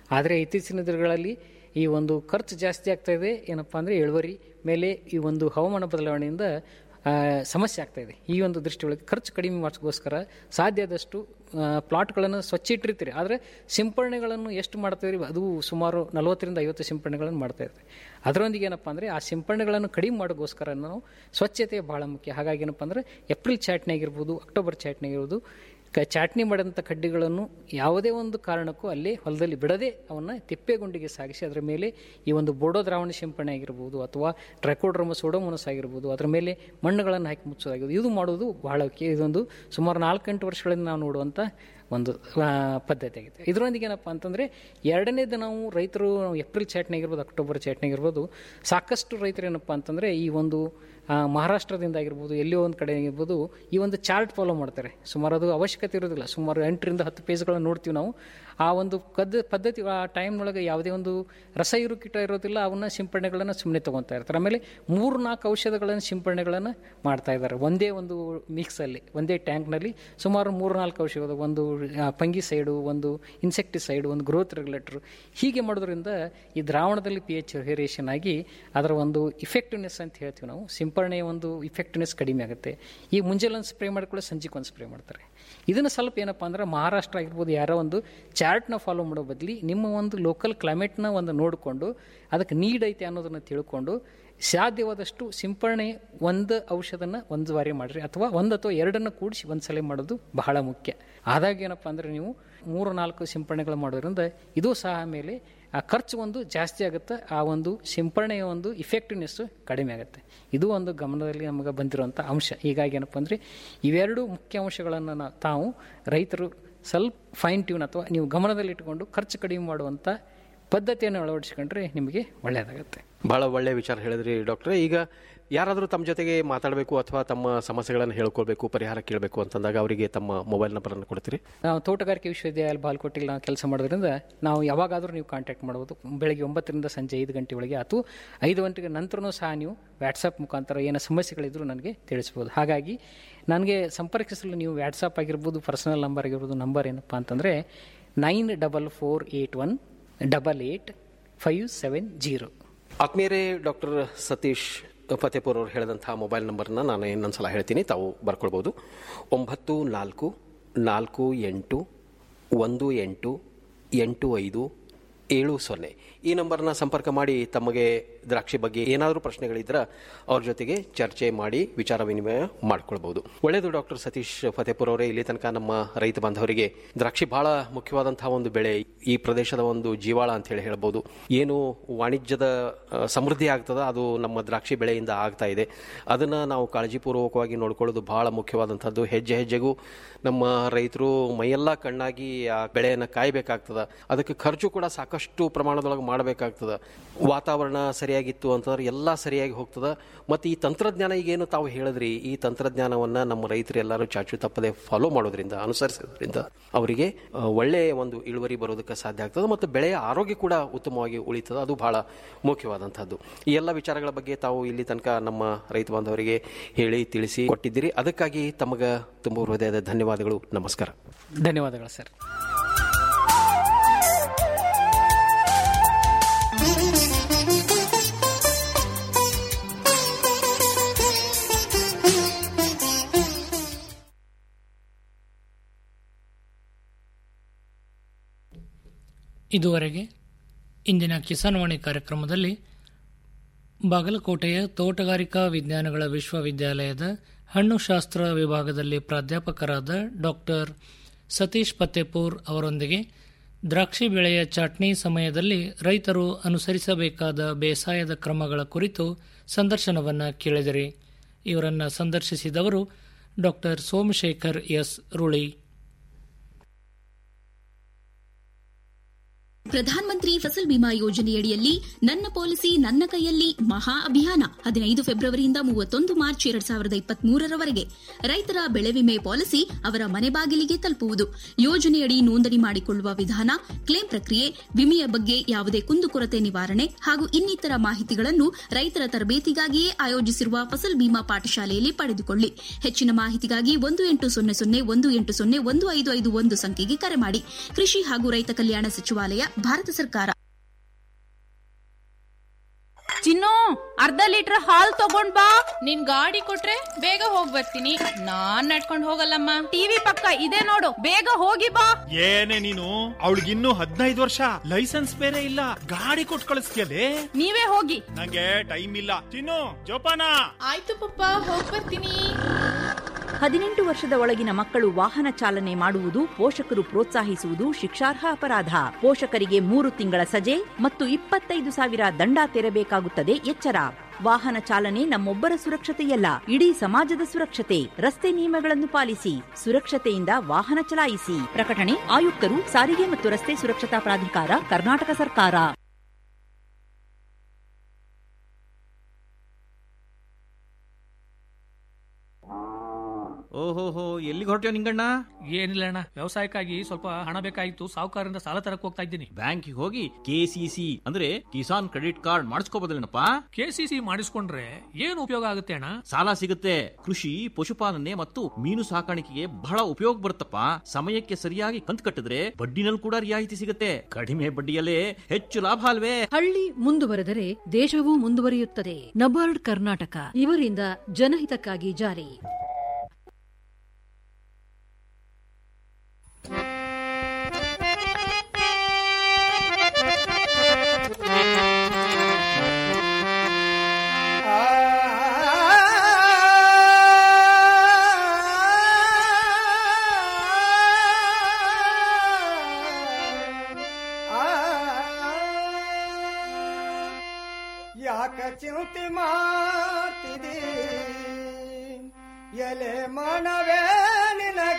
ಆದರೆ ಇತ್ತೀಚಿನ ದಿನಗಳಲ್ಲಿ ಈ ಒಂದು ಖರ್ಚು ಜಾಸ್ತಿ ಆಗ್ತಾ ಇದೆ ಏನಪ್ಪ ಅಂದರೆ ಇಳುವರಿ ಮೇಲೆ ಈ ಒಂದು ಹವಾಮಾನ ಬದಲಾವಣೆಯಿಂದ ಆ, ಸಮಸ್ಯೆ ಆಗ್ತಾ ಇದೆ ಈ ಒಂದು ದೃಷ್ಟಿ ಒಳಗೆ ಖರ್ಚು ಕಡಿಮೆ ಮಾಡೋಕ್ಕೋಸ್ಕರ ಸಾಧ್ಯ ಆದಷ್ಟು ಪ್ಲಾಟ್ಗಳನ್ನು ಸ್ವಚ್ಛ ಇಟ್ಟಿರ್ತೀರಿ ಆದರೆ ಸಿಂಪರಣೆಗಳನ್ನು ಎಷ್ಟು ಮಾಡ್ತೀರಿ ಅದು ಸುಮಾರು ನಲವತ್ತರಿಂದ ಐವತ್ತು ಸಿಂಪರಣೆಗಳನ್ನು ಮಾಡ್ತಾ ಇರ್ತೀವಿ ಅದರೊಂದಿಗೆ ಏನಪ್ಪ ಅಂದರೆ ಆ ಸಿಂಪರಣೆಗಳನ್ನು ಕಡಿಮೆ ಮಾಡೋಕ್ಕೋಸ್ಕರ ನಾವು ಸ್ವಚ್ಛತೆ ಬಹಳ ಮುಖ್ಯ ಹಾಗಾಗಿ ಏನಪ್ಪ ಅಂದರೆ ಏಪ್ರಿಲ್ ಚಾಟ್ನಿ ಆಗಿರ್ಬೋದು ಅಕ್ಟೋಬರ್ ಚಾಟ್ನಿ ಆಗಿರ್ಬೋದು ಕ ಚಾಟ್ನಿ ಮಾಡಿದಂಥ ಕಡ್ಡಿಗಳನ್ನು ಯಾವುದೇ ಒಂದು ಕಾರಣಕ್ಕೂ ಅಲ್ಲಿ ಹೊಲದಲ್ಲಿ ಬಿಡದೆ ಅವನ್ನು ತಿಪ್ಪೆಗುಂಡಿಗೆ ಸಾಗಿಸಿ ಅದರ ಮೇಲೆ ಈ ಒಂದು ಬೋಡೋ ದ್ರಾವಣ ಸಿಂಪರಣೆ ಆಗಿರ್ಬೋದು ಅಥವಾ ಟ್ರೈಕೋಡ್ರಮ ಸೋಡೋಮೋನಸ್ ಆಗಿರ್ಬೋದು ಅದರ ಮೇಲೆ ಮಣ್ಣುಗಳನ್ನು ಹಾಕಿ ಮುಚ್ಚೋದಾಗಿರ್ಬೋದು ಇದು ಮಾಡೋದು ಬಹಳ ಮುಖ್ಯ ಇದೊಂದು ಸುಮಾರು ನಾಲ್ಕೆಂಟು ವರ್ಷಗಳಿಂದ ನಾವು ನೋಡುವಂಥ ಒಂದು ಆ, ಪದ್ಧತಿ ಆಗಿದೆ ಇದರೊಂದಿಗೆ ಏನಪ್ಪ ಅಂತಂದರೆ ಎರಡನೇದು ನಾವು ರೈತರು ಏಪ್ರಿಲ್ ಚಾಟ್ನಿ ಆಗಿರ್ಬೋದು ಅಕ್ಟೋಬರ್ ಚಾಟ್ನಿ ಆಗಿರ್ಬೋದು ಸಾಕಷ್ಟು ರೈತರು ಏನಪ್ಪ ಅಂತಂದರೆ ಈ ಒಂದು ಆ, ಮಹಾರಾಷ್ಟ್ರದಿಂದ ಆಗಿರ್ಬೋದು ಎಲ್ಲಿಯೋ ಒಂದು ಕಡೆ ಆಗಿರ್ಬೋದು ಈ ಒಂದು ಚಾರ್ಟ್ ಫಾಲೋ ಮಾಡ್ತಾರೆ ಸುಮಾರು ಅದು ಅವಶ್ಯಕತೆ ಇರೋದಿಲ್ಲ ಸುಮಾರು ಎಂಟರಿಂದ ಹತ್ತು ಪೇಜ್ಗಳನ್ನು ನೋಡ್ತೀವಿ ನಾವು ಆ ಒಂದು ಕದ್ ಪದ್ಧತಿ ಆ ಟೈಮ್ನೊಳಗೆ ಯಾವುದೇ ಒಂದು ರಸ ಇರು ಕೀಟ ಇರೋದಿಲ್ಲ ಅವನ್ನ ಸಿಂಪರಣೆಗಳನ್ನು ಸುಮ್ಮನೆ ತೊಗೊತಾ ಇರ್ತಾರೆ ಆಮೇಲೆ ಮೂರು ನಾಲ್ಕು ಔಷಧಗಳನ್ನು ಸಿಂಪರಣೆಗಳನ್ನು ಮಾಡ್ತಾ ಇದ್ದಾರೆ ಒಂದೇ ಒಂದು ಮಿಕ್ಸಲ್ಲಿ ಒಂದೇ ಟ್ಯಾಂಕ್ನಲ್ಲಿ ಸುಮಾರು ಮೂರು ನಾಲ್ಕು ಔಷಧ ಒಂದು ಫಂಗಿಸೈಡು ಒಂದು ಇನ್ಸೆಕ್ಟಿಸೈಡ್ ಒಂದು ಗ್ರೋತ್ ರೆಗ್ಯುಲೇಟರ್ ಹೀಗೆ ಮಾಡೋದ್ರಿಂದ ಈ ದ್ರಾವಣದಲ್ಲಿ ಪಿ ಎಚ್ ವೇರಿಯೇಷನ್ ಆಗಿ ಅದರ ಒಂದು ಇಫೆಕ್ಟಿವ್ನೆಸ್ ಅಂತ ಹೇಳ್ತೀವಿ ನಾವು ಸಿಂಪರಣೆಯ ಒಂದು ಇಫೆಕ್ಟಿವ್ನೆಸ್ ಕಡಿಮೆ ಆಗುತ್ತೆ ಈ ಮುಂಜಾನೆ ಒಂದು ಸ್ಪ್ರೇ ಮಾಡಿಕೊಳ್ಳೋ ಸಂಜೆಗೆ ಒಂದು ಸ್ಪ್ರೇ ಮಾಡ್ತಾರೆ ಇದನ್ನು ಸ್ವಲ್ಪ ಏನಪ್ಪ ಅಂದ್ರೆ ಮಹಾರಾಷ್ಟ್ರ ಆಗಿರ್ಬೋದು ಯಾರೋ ಒಂದು ಚಾರ್ಟ್ನ ಫಾಲೋ ಮಾಡೋ ಬದಲಿ ನಿಮ್ಮ ಒಂದು ಲೋಕಲ್ ಕ್ಲೈಮೇಟ್ನ ಒಂದು ನೋಡಿಕೊಂಡು ಅದಕ್ಕೆ ನೀಡ್ ಐತೆ ಅನ್ನೋದನ್ನು ತಿಳ್ಕೊಂಡು ಸಾಧ್ಯವಾದಷ್ಟು ಸಿಂಪರಣೆ ಒಂದು ಔಷಧನ ಒಂದು ಬಾರಿ ಮಾಡಿರಿ ಅಥವಾ ಒಂದು ಅಥವಾ ಎರಡನ್ನು ಕೂಡಿಸಿ ಒಂದು ಸಲ ಮಾಡೋದು ಬಹಳ ಮುಖ್ಯ ಆದಾಗ ಏನಪ್ಪ ಅಂದರೆ ನೀವು ಮೂರು ನಾಲ್ಕು ಸಿಂಪರಣೆಗಳು ಮಾಡೋದ್ರಿಂದ ಇದು ಸಹ ಮೇಲೆ ಆ ಖರ್ಚು ಒಂದು ಜಾಸ್ತಿ ಆಗುತ್ತೆ ಆ ಒಂದು ಸಿಂಪರಣೆಯ ಒಂದು ಇಫೆಕ್ಟಿವ್ನೆಸ್ ಕಡಿಮೆ ಆಗುತ್ತೆ ಇದು ಒಂದು ಗಮನದಲ್ಲಿ ನಮಗೆ ಬಂದಿರುವಂಥ ಅಂಶ ಹೀಗಾಗಿ ಏನಪ್ಪ ಅಂದರೆ ಇವೆರಡು ಮುಖ್ಯ ಅಂಶಗಳನ್ನು ನಾ- ತಾವು ರೈತರು ಸ್ವಲ್ಪ ಫೈನ್ ಟ್ಯೂನ್ ಅಥವಾ ನೀವು ಗಮನದಲ್ಲಿಟ್ಟುಕೊಂಡು ಖರ್ಚು ಕಡಿಮೆ ಮಾಡುವಂಥ ಪದ್ಧತಿಯನ್ನು ಅಳವಡಿಸಿಕೊಂಡ್ರೆ ನಿಮಗೆ ಒಳ್ಳೆಯದಾಗುತ್ತೆ ಬಹಳ ಒಳ್ಳೆ ವಿಚಾರ ಹೇಳಿದ್ರಿ ಡಾಕ್ಟ್ರೆ ಈಗ ಯಾರಾದರೂ ತಮ್ಮ ಜೊತೆಗೆ ಮಾತಾಡಬೇಕು ಅಥವಾ ತಮ್ಮ ಸಮಸ್ಯೆಗಳನ್ನು ಹೇಳ್ಕೊಳ್ಬೇಕು ಪರಿಹಾರ ಕೇಳಬೇಕು ಅಂತಂದಾಗ ಅವರಿಗೆ ತಮ್ಮ ಮೊಬೈಲ್ ನಂಬರನ್ನು ಕೊಡ್ತೀರಿ ನಾವು ತೋಟಗಾರಿಕೆ ವಿಶ್ವವಿದ್ಯಾಲಯ ಬಾಲ್ಕೋಟಿಲಿ ನಾವು ಕೆಲಸ ಮಾಡೋದ್ರಿಂದ ನಾವು ಯಾವಾಗಾದರೂ ನೀವು ಕಾಂಟ್ಯಾಕ್ಟ್ ಮಾಡ್ಬೋದು ಬೆಳಗ್ಗೆ ಒಂಬತ್ತರಿಂದ ಸಂಜೆ ಐದು ಗಂಟೆ ಒಳಗೆ ಅಥವಾ ಐದು ಗಂಟೆಗೆ ನಂತರನೂ ಸಹ ನೀವು ವ್ಯಾಟ್ಸಪ್ ಮುಖಾಂತರ ಏನೋ ಸಮಸ್ಯೆಗಳಿದ್ರೂ ನನಗೆ ತಿಳಿಸ್ಬೋದು ಹಾಗಾಗಿ ನನಗೆ ಸಂಪರ್ಕಿಸಲು ನೀವು ವ್ಯಾಟ್ಸಪ್ ಆಗಿರ್ಬೋದು ಪರ್ಸನಲ್ ನಂಬರ್ ಆಗಿರ್ಬೋದು ನಂಬರ್ ಏನಪ್ಪ ಅಂತಂದರೆ nine double four eight one double eight five seven zero ಆತ್ಮೀಯರೇ ಡಾಕ್ಟರ್ ಸತೀಶ್ ಫತೇಪುರ್ ಅವರು ಹೇಳಿದಂಥ ಮೊಬೈಲ್ ನಂಬರ್ನ ನಾನು ಇನ್ನೊಂದ್ಸಲ ಹೇಳ್ತೀನಿ ತಾವು ಬರ್ಕೊಳ್ಬೋದು ಒಂಬತ್ತು ನಾಲ್ಕು ನಾಲ್ಕು ಎಂಟು ಒಂದು ಎಂಟು ಎಂಟು ಐದು ಏಳು ಸೊನ್ನೆ ಈ ನಂಬರ್ನ ಸಂಪರ್ಕ ಮಾಡಿ ತಮಗೆ ದ್ರಾಕ್ಷಿ ಬಗ್ಗೆ ಏನಾದರೂ ಪ್ರಶ್ನೆಗಳಿದ್ರೆ ಅವ್ರ ಜೊತೆಗೆ ಚರ್ಚೆ ಮಾಡಿ ವಿಚಾರ ವಿನಿಮಯ ಮಾಡ್ಕೊಳ್ಬಹುದು ಒಳ್ಳೆಯದು ಡಾಕ್ಟರ್ ಸತೀಶ್ ಫತೇಪುರ್ ಅವರೇ ಇಲ್ಲಿ ತನಕ ನಮ್ಮ ರೈತ ಬಾಂಧವರಿಗೆ ದ್ರಾಕ್ಷಿ ಬಹಳ ಮುಖ್ಯವಾದಂತಹ ಒಂದು ಬೆಳೆ ಈ ಪ್ರದೇಶದ ಒಂದು ಜೀವಾಳ ಅಂತ ಹೇಳಿ ಹೇಳ್ಬೋದು ಏನು ವಾಣಿಜ್ಯದ ಆ, ಸಮೃದ್ಧಿ ಆಗ್ತದ ಅದು ನಮ್ಮ ದ್ರಾಕ್ಷಿ ಬೆಳೆಯಿಂದ ಆಗ್ತಾ ಇದೆ ಅದನ್ನ ನಾವು ಕಾಳಜಿಪೂರ್ವಕವಾಗಿ ನೋಡ್ಕೊಳ್ಳೋದು ಬಹಳ ಮುಖ್ಯವಾದಂಥದ್ದು ಹೆಜ್ಜೆ ಹೆಜ್ಜೆಗೂ ನಮ್ಮ ರೈತರು ಮೈಯೆಲ್ಲ ಕಣ್ಣಾಗಿ ಆ ಬೆಳೆಯನ್ನು ಕಾಯಬೇಕಾಗ್ತದ ಅದಕ್ಕೆ ಖರ್ಚು ಕೂಡ ಸಾಕಷ್ಟು ಪ್ರಮಾಣದೊಳಗೆ ಮಾಡಬೇಕಾಗ್ತದ ವಾತಾವರಣ ಸರಿಯಾಗಿತ್ತು ಅಂತಂದ್ರೆ ಎಲ್ಲ ಸರಿಯಾಗಿ ಹೋಗ್ತದ ಮತ್ತು ಈ ತಂತ್ರಜ್ಞಾನ ಈಗೇನು ತಾವು ಹೇಳಿದ್ರಿ ಈ ತಂತ್ರಜ್ಞಾನವನ್ನು ನಮ್ಮ ರೈತರು ಎಲ್ಲರೂ ಚಾಚು ತಪ್ಪದೆ ಫಾಲೋ ಮಾಡೋದ್ರಿಂದ ಅನುಸರಿಸೋದ್ರಿಂದ ಅವರಿಗೆ ಆ, ಒಳ್ಳೆಯ ಒಂದು ಇಳುವರಿ ಬರೋದಕ್ಕೆ ಸಾಧ್ಯ ಆಗ್ತದೆ ಮತ್ತು ಬೆಳೆಯ ಆರೋಗ್ಯ ಕೂಡ ಉತ್ತಮವಾಗಿ ಉಳಿತದೆ ಅದು ಬಹಳ ಮುಖ್ಯವಾದಂಥದ್ದು ಈ ಎಲ್ಲ ವಿಚಾರಗಳ ಬಗ್ಗೆ ತಾವು ಇಲ್ಲಿ ತನಕ ನಮ್ಮ ರೈತ ಬಾಂಧವರಿಗೆ ಹೇಳಿ ತಿಳಿಸಿ ಕೊಟ್ಟಿದ್ದೀರಿ ಅದಕ್ಕಾಗಿ ತಮಗೆ ತುಂಬ ಹೃದಯದ ಧನ್ಯವಾದಗಳು ನಮಸ್ಕಾರ ಧನ್ಯವಾದಗಳು ಸರ್ ಇದುವರೆಗೆ ಇಂದಿನ ಕಿಸಾನ್ವಾಣಿ ಕಾರ್ಯಕ್ರಮದಲ್ಲಿ ಬಾಗಲಕೋಟೆಯ ತೋಟಗಾರಿಕಾ ವಿಜ್ಞಾನಗಳ ವಿಶ್ವವಿದ್ಯಾಲಯದ ಹಣ್ಣುಶಾಸ್ತ್ರ ವಿಭಾಗದಲ್ಲಿ ಪ್ರಾಧ್ಯಾಪಕರಾದ ಡಾಕ್ಟರ್ ಸತೀಶ್ ಫತ್ತೇಪೂರ್ ಅವರೊಂದಿಗೆ ದ್ರಾಕ್ಷಿ ಬೆಳೆಯ ಚಾಟ್ನಿ ಸಮಯದಲ್ಲಿ ರೈತರು ಅನುಸರಿಸಬೇಕಾದ ಬೇಸಾಯದ ಕ್ರಮಗಳ ಕುರಿತು ಸಂದರ್ಶನವನ್ನು ಕೇಳಿದಿರಿ ಇವರನ್ನು ಸಂದರ್ಶಿಸಿದವರು ಡಾಕ್ಟರ್ ಸೋಮಶೇಖರ್ ಎಸ್ ರುಳಿ ಪ್ರಧಾನಮಂತ್ರಿ ಫಸಲ್ ಬಿಮಾ ಯೋಜನೆಯಡಿಯಲ್ಲಿ ನನ್ನ ಪಾಲಿಸಿ ನನ್ನ ಕೈಯಲ್ಲಿ ಮಹಾ ಅಭಿಯಾನ ಹದಿನೈದು ಫೆಬ್ರವರಿಯಿಂದ ಮೂವತ್ತೊಂದು ಮಾರ್ಚ್ ಎರಡ್ ಸಾವಿರದ ಇಪ್ಪತ್ಮೂರರವರೆಗೆ ರೈತರ ಬೆಳೆ ವಿಮೆ ಪಾಲಿಸಿ ಅವರ ಮನೆ ಬಾಗಿಲಿಗೆ ತಲುಪುವುದು ಯೋಜನೆಯಡಿ ನೋಂದಣಿ ಮಾಡಿಕೊಳ್ಳುವ ವಿಧಾನ ಕ್ಲೇಮ್ ಪ್ರಕ್ರಿಯೆ ವಿಮೆಯ ಬಗ್ಗೆ ಯಾವುದೇ ಕುಂದುಕೊರತೆ ನಿವಾರಣೆ ಹಾಗೂ ಇನ್ನಿತರ ಮಾಹಿತಿಗಳನ್ನು ರೈತರ ತರಬೇತಿಗಾಗಿಯೇ ಆಯೋಜಿಸಿರುವ ಫಸಲ್ ಬಿಮಾ ಪಾಠಶಾಲೆಯಲ್ಲಿ ಪಡೆದುಕೊಳ್ಳಿ ಹೆಚ್ಚಿನ ಮಾಹಿತಿಗಾಗಿ ಒಂದು ಎಂಟು ಸೊನ್ನೆ ಸೊನ್ನೆ ಒಂದು ಎಂಟು ಸೊನ್ನೆ ಒಂದು ಐದು ಐದು ಒಂದು ಸಂಖ್ಯೆಗೆ ಕರೆ ಮಾಡಿ ಕೃಷಿ ಹಾಗೂ ರೈತ ಕಲ್ಯಾಣ ಸಚಿವಾಲಯ ಭಾರತ ಸರ್ಕಾರ ಚಿನ್ನು ಅರ್ಧ ಲೀಟರ್ ಹಾಲ್ ತಗೊಂಡ್ ಬಾ ನಿನ್ ಗಾಡಿ ಕೊಟ್ರೆ ಬೇಗ ಹೋಗ್ ಬರ್ತೀನಿ ನಾನ್ ನಡ್ಕೊಂಡ್ ಹೋಗಲ್ಲಮ್ಮ ಟಿವಿ ಪಕ್ಕ ಇದೆ ನೋಡು ಬೇಗ ಹೋಗಿ ಬಾ ಏನೇ ನೀನು ಅವಳಿಗಿನ್ನೂ ಹದಿನೈದು ವರ್ಷ ಲೈಸೆನ್ಸ್ ಬೇರೆ ಇಲ್ಲ ಗಾಡಿ ಕೊಟ್ಟು ಕಳಿಸ್ತೀಯಲೇ ನೀವೇ ಹೋಗಿ ನಂಗೆ ಟೈಮ್ ಇಲ್ಲ ತಿನ್ನು ಜೋಪಾನ ಆಯ್ತು ಪಪ್ಪ ಹೋಗ್ ಬರ್ತೀನಿ ಹದಿನೆಂಟು ವರ್ಷದ ಒಳಗಿನ ಮಕ್ಕಳು ವಾಹನ ಚಾಲನೆ ಮಾಡುವುದು ಪೋಷಕರು ಪ್ರೋತ್ಸಾಹಿಸುವುದು ಶಿಕ್ಷಾರ್ಹ ಅಪರಾಧ ಪೋಷಕರಿಗೆ ಮೂರು ತಿಂಗಳ ಸಜೆ ಮತ್ತು ಇಪ್ಪತ್ತೈದು ಸಾವಿರ ದಂಡ ತೆರಬೇಕಾಗುತ್ತದೆ ಎಚ್ಚರ ವಾಹನ ಚಾಲನೆ ನಮ್ಮೊಬ್ಬರ ಸುರಕ್ಷತೆಯಲ್ಲ ಇಡೀ ಸಮಾಜದ ಸುರಕ್ಷತೆ ರಸ್ತೆ ನಿಯಮಗಳನ್ನು ಪಾಲಿಸಿ ಸುರಕ್ಷತೆಯಿಂದ ವಾಹನ ಚಲಾಯಿಸಿ ಪ್ರಕಟಣೆ ಆಯುಕ್ತರು ಸಾರಿಗೆ ಮತ್ತು ರಸ್ತೆ ಸುರಕ್ಷತಾ ಪ್ರಾಧಿಕಾರ ಕರ್ನಾಟಕ ಸರ್ಕಾರ ಓಹೋಹೋ ಎಲ್ಲಿಗೆ ಹೊರಟ್ಯೋ ನಿಂಗಣ್ಣ ಏನಿಲ್ಲ ಅಣ್ಣ ವ್ಯವಸಾಯಕ್ಕಾಗಿ ಸ್ವಲ್ಪ ಹಣ ಬೇಕಾಗಿತ್ತು ಸಾಹುಕಾರರಿಂದ ಸಾಲ ತರಕ್ ಹೋಗ್ತಾ ಇದ್ದೀನಿ ಬ್ಯಾಂಕಿಗೆ ಹೋಗಿ ಕೆಸಿಸಿ ಅಂದ್ರೆ ಕಿಸಾನ್ ಕ್ರೆಡಿಟ್ ಕಾರ್ಡ್ ಮಾಡಿಸ್ಕೋಬೋದಲ್ಲೇನಪ್ಪ ಕೆಸಿಸಿ ಮಾಡಿಸ್ಕೊಂಡ್ರೆ ಏನು ಉಪಯೋಗ ಆಗುತ್ತೆ ಅಣ್ಣ ಸಾಲ ಸಿಗುತ್ತೆ ಕೃಷಿ ಪಶುಪಾಲನೆ ಮತ್ತು ಮೀನು ಸಾಕಾಣಿಕೆಗೆ ಬಹಳ ಉಪಯೋಗ ಬರುತ್ತಪ್ಪ ಸಮಯಕ್ಕೆ ಸರಿಯಾಗಿ ಕಂತು ಕಟ್ಟಿದ್ರೆ ಬಡ್ಡಿನಲ್ಲಿ ಕೂಡ ರಿಯಾಯಿತಿ ಸಿಗುತ್ತೆ ಕಡಿಮೆ ಬಡ್ಡಿಯಲ್ಲೇ ಹೆಚ್ಚು ಲಾಭ ಅಲ್ವೇ ಹಳ್ಳಿ ಮುಂದುವರೆದರೆ ದೇಶವೂ ಮುಂದುವರಿಯುತ್ತದೆ ನಬಾರ್ಡ್ ಕರ್ನಾಟಕ ಇವರಿಂದ ಜನಹಿತಕ್ಕಾಗಿ ಜಾರಿ ಯಾಕ ಚಿಂತೆ ಮಾಡ್ತಿದಿ ಎಲೆ ಮನವೇ ನಿನಗ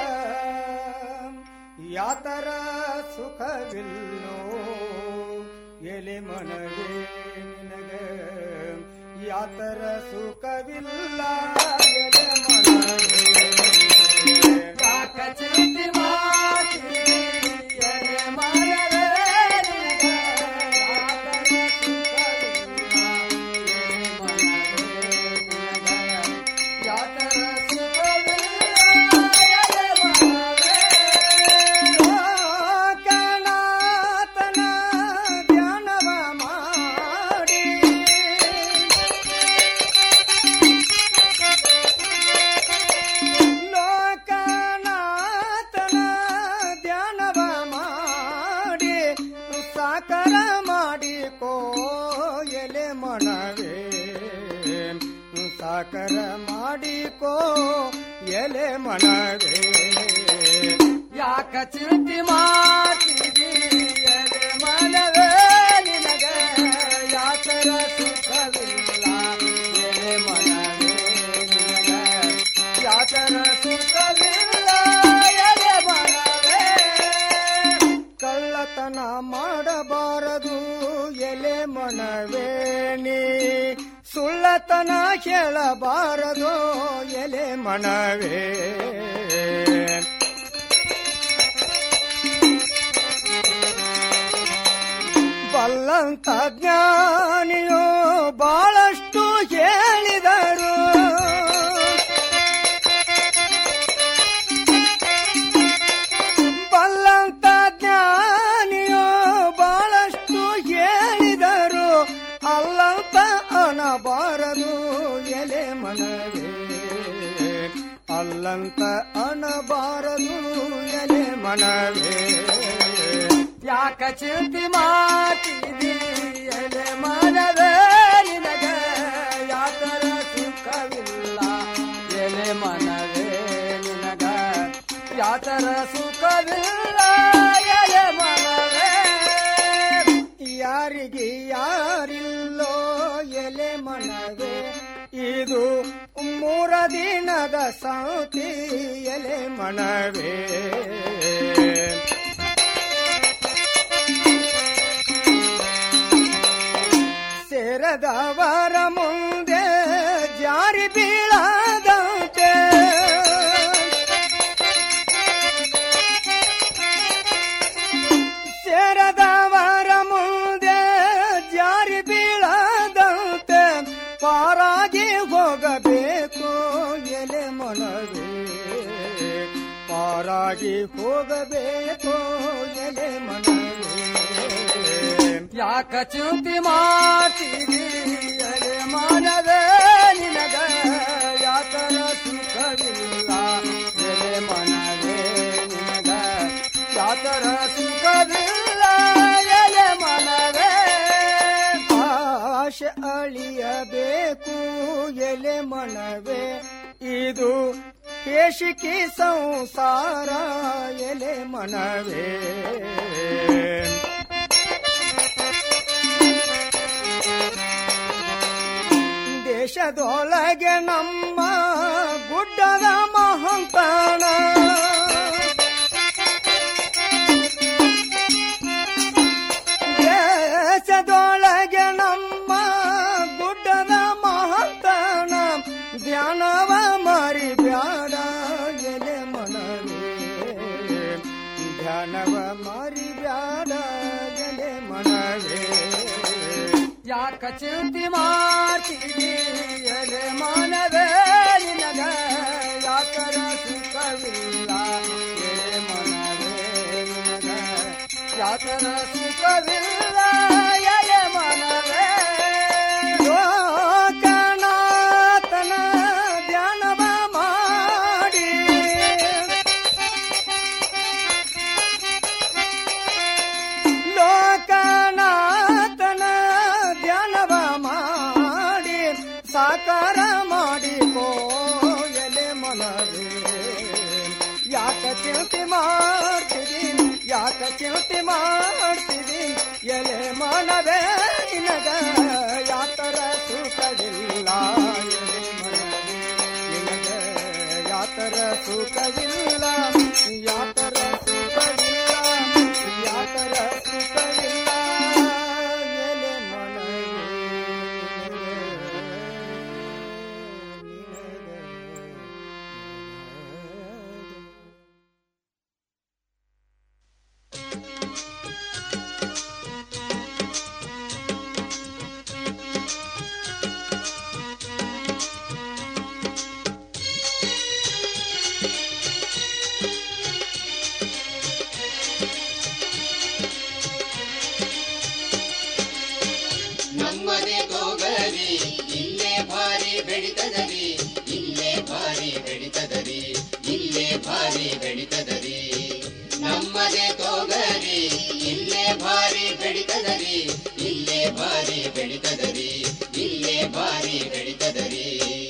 ಯಾತರ ಸುಖವಿಲ್ಲೋ ಎಲೆ ಮನವೇ ನಿನಗ ಯಾತರ ಸುಖವಿಲ್ಲ ಎಲೆ ಮನವೇ ಯಾಕ ಚಿಂತೆ ಮಾಡ್ತಿದಿ ಎಲೆ ಮನವೇ ನಿನಗ ಕಣಾತನ ಧ್ಯಾನವ ಮಾಡಿ ಲೋಕನಾಥನ ಧ್ಯಾನವ ಮಾಡಿ ಸಾಕರ ಮಾಡಿಕೋ ಎಲೆ ಮನವೇ ಸಾಕರ ಮಾಡಿಕೋ ಎಲೆ ಮನವೇ ಯಾಕ ಚಿಂತೆ ಮಾಡ್ತಿದಿ ಎಲೆ ಮನವೇ ನಿನಗ ಯಾಕರ ಸುಖವಿಲ್ಲ ಎಲೆ ಮನವೇ ನಿನಗ ಯಾಕರ ಸುಖವಿಲ್ಲ ಎಲೆ ಮನವೇ ಕಳ್ಳತನ ಮಾಡಬಾರದು ಎಲೆ ಮನವೇಣಿ ಸುಳ್ಳತನ ಹೇಳಬಾರದು ಎಲೆ ಮನವೇ ಬಲ್ಲಂತ ಜ್ಞಾನಿಯು ಬಹಳಷ್ಟು ಹೇಳಿದರು ಬಲ್ಲಂತ ಜ್ಞಾನಿಯು ಬಹಳಷ್ಟು ಹೇಳಿದರು ಅಲ್ಲಂತ ಅನಬಾರದು ಎಲೆ ಮನವೇ ಅಲ್ಲಂತ ಅನಬಾರದು ಎಲೆ ಮನವೇ ಯಾಕ ಚಿಂತೆ ಮಾಡ್ತಿದಿ ಎಲೆ ಮನವೇ ನಿನಗ ಯಾಕರ ಸುಖವಿಲ್ಲ ಎಲೆ ಮನವೇ ನಿನಗ ಯಾತರ ಸುಖವಿಲ್ಲ ಎಲೆ ಮನವೇ ಯಾರಿಗೆ ಯಾರಿಲ್ಲೋ ಎಲೆ ಮನವೇ ಇದು ಮೂರ ದಿನದ ಸಂತಿ ಎಲೆ ಮನವೇ ಸೇರದವರ ಮುಂದೆ ಜಾರಿ ಬೀಳದಂತೆ ಸೇರದವರ ಮುಂದೆ ಜಾರಿ ಬೀಳದಂತೆ ಪಾರಾಗಿ ಹೋಗಬೇಕು ಎಲೆ ಮನವೇ ಪಾರಾಗಿ ಹೋಗಬೇಕು ಎಲೆ ಮನವೇ ಯಾಕ ಚಿಂತೆ ಮಾಡ್ತೀವಿ ಎಲೆ ಮಾನವೇ ನಿನಗ ಯಾತರ ಸುಖವಿಲ್ಲ ಎಲೆ ಮನವೇ ನಿನಗ ಯಾತರ ಸುಖವಿಲ್ಲ ಎಲೆ ಮನವೇ ಆಶೆ ಅಳಿಯಬೇಕು ಎಲೆ ಮನವೇ ಇದು ಕೇಶಿಕಿ ಸಂಸಾರ ಎಲೆ ಮನವೇ ದೇಶದೊಳಗೆ ನಮ್ಮ ಗುಡ್ಡದ ಮಹಂತಣ ದೇಶದೊಳಗೆ ನಮ್ಮ ಗುಡ್ಡದ ಮಹಂತಣ ಧ್ಯಾನವ ಮರಿ ಬ್ಯಾಡ ಎಲೆ ಮನವೇ ಧ್ಯಾನವ ಮರಿ ಬ್ಯಾಡ ಎಲೆ ಮನವೇ ಯಾಕ ಚಿಂತೆ ಮಾಡ್ತೀವಿ ಎಲೆ ಮಾನವೇ ನಿನಗ ಯಾಕರ ಸುಖವಿಲ್ಲ ಎಲೆ ಮನವೇ ನಿನಗ ಯಾಕರ ಸುಖವಿಲ್ಲ ಎಲೆ ಮನವೇ ಲೋಕನಾಥನ ಧ್ಯಾನವ ಮಾಡಿ ಲೋಕನಾಥನ ಧ್ಯಾನವ ಮಾಡಿ ಸಾಕಾರ ಮಾಡಿ ಎಲೆ ಮನವೇ ಯಾಕ ಚಿಂತೆ ಮಾಡ್ತಿದ್ದೀನಿ ಯಾಕ ಚಿಂತೆ ಮಾಡ್ತಿದ್ದೀನಿ ಎಲೆ ಮನವೇ ನಿನಗ ಯಾತರ ಸುಖವಿಲ್ಲ ಎಲೆ ಮನವೇ ನಿನಗ ಯಾತರ ಸುಖವಿಲ್ಲ ಯಾತರ ಸುಖವಿಲ್ಲ ಯಾತರ ಸುಖವಿಲ್ಲ ಎಲೆ ಮನವೇ ನಮ್ಮನೆ ತೋಗರಿ ಇಲ್ಲೇ ಭಾರಿ ಬೆಳಿತದರಿ ಇಲ್ಲೇ ಭಾರಿ ಬೆಳಿತದರಿ ಇಲ್ಲೇ ಭಾರಿ ಬೆಳಿತದರಿ ನಮ್ಮನೆ ತೋಗರಿ ಇಲ್ಲೇ ಭಾರಿ ಬೆಳಿತದರಿ ಇಲ್ಲೇ ಭಾರಿ ಬೆಳಿತದರಿ ಇಲ್ಲೇ ಭಾರಿ ಬೆಳಿತದರಿ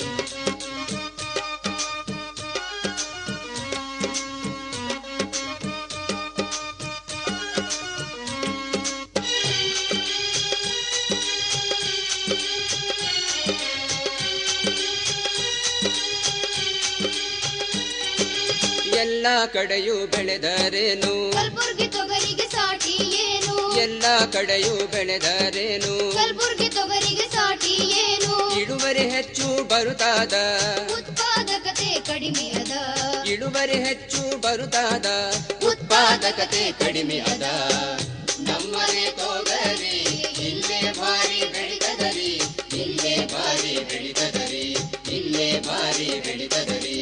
ಎಲ್ಲ ಕಡೆಯೂ ಬೆಳೆದರೇನು ಕಲ್ಬುರ್ಗಿ ತೊಗರಿಗೆ ಸಾಟಿ ಏನು ಎಲ್ಲ ಕಡೆಯೂ ಬೆಳೆದರೇನು ಕಲ್ಬುರ್ಗಿ ತೊಗರಿಗೆ ಸಾಟಿ ಏನು ಇಳುವರಿ ಹೆಚ್ಚು ಬರುತ್ತಾದ ಉತ್ಪಾದಕತೆ ಕಡಿಮೆ ಅದ ಇಳುವರಿ ಹೆಚ್ಚು ಬರುತ್ತಾದ ಉತ್ಪಾದಕತೆ ಕಡಿಮೆ ಅದ ನಮ್ಮನೆ ತೋಗರಿ ಇಲ್ಲೇ ಭಾರಿ ಬೆಳಿತದರಿ ಇಲ್ಲೇ ಭಾರಿ ಬೆಳಿತದರಿ ಇಲ್ಲೇ ಭಾರಿ ಬೆಳಿತದರಿ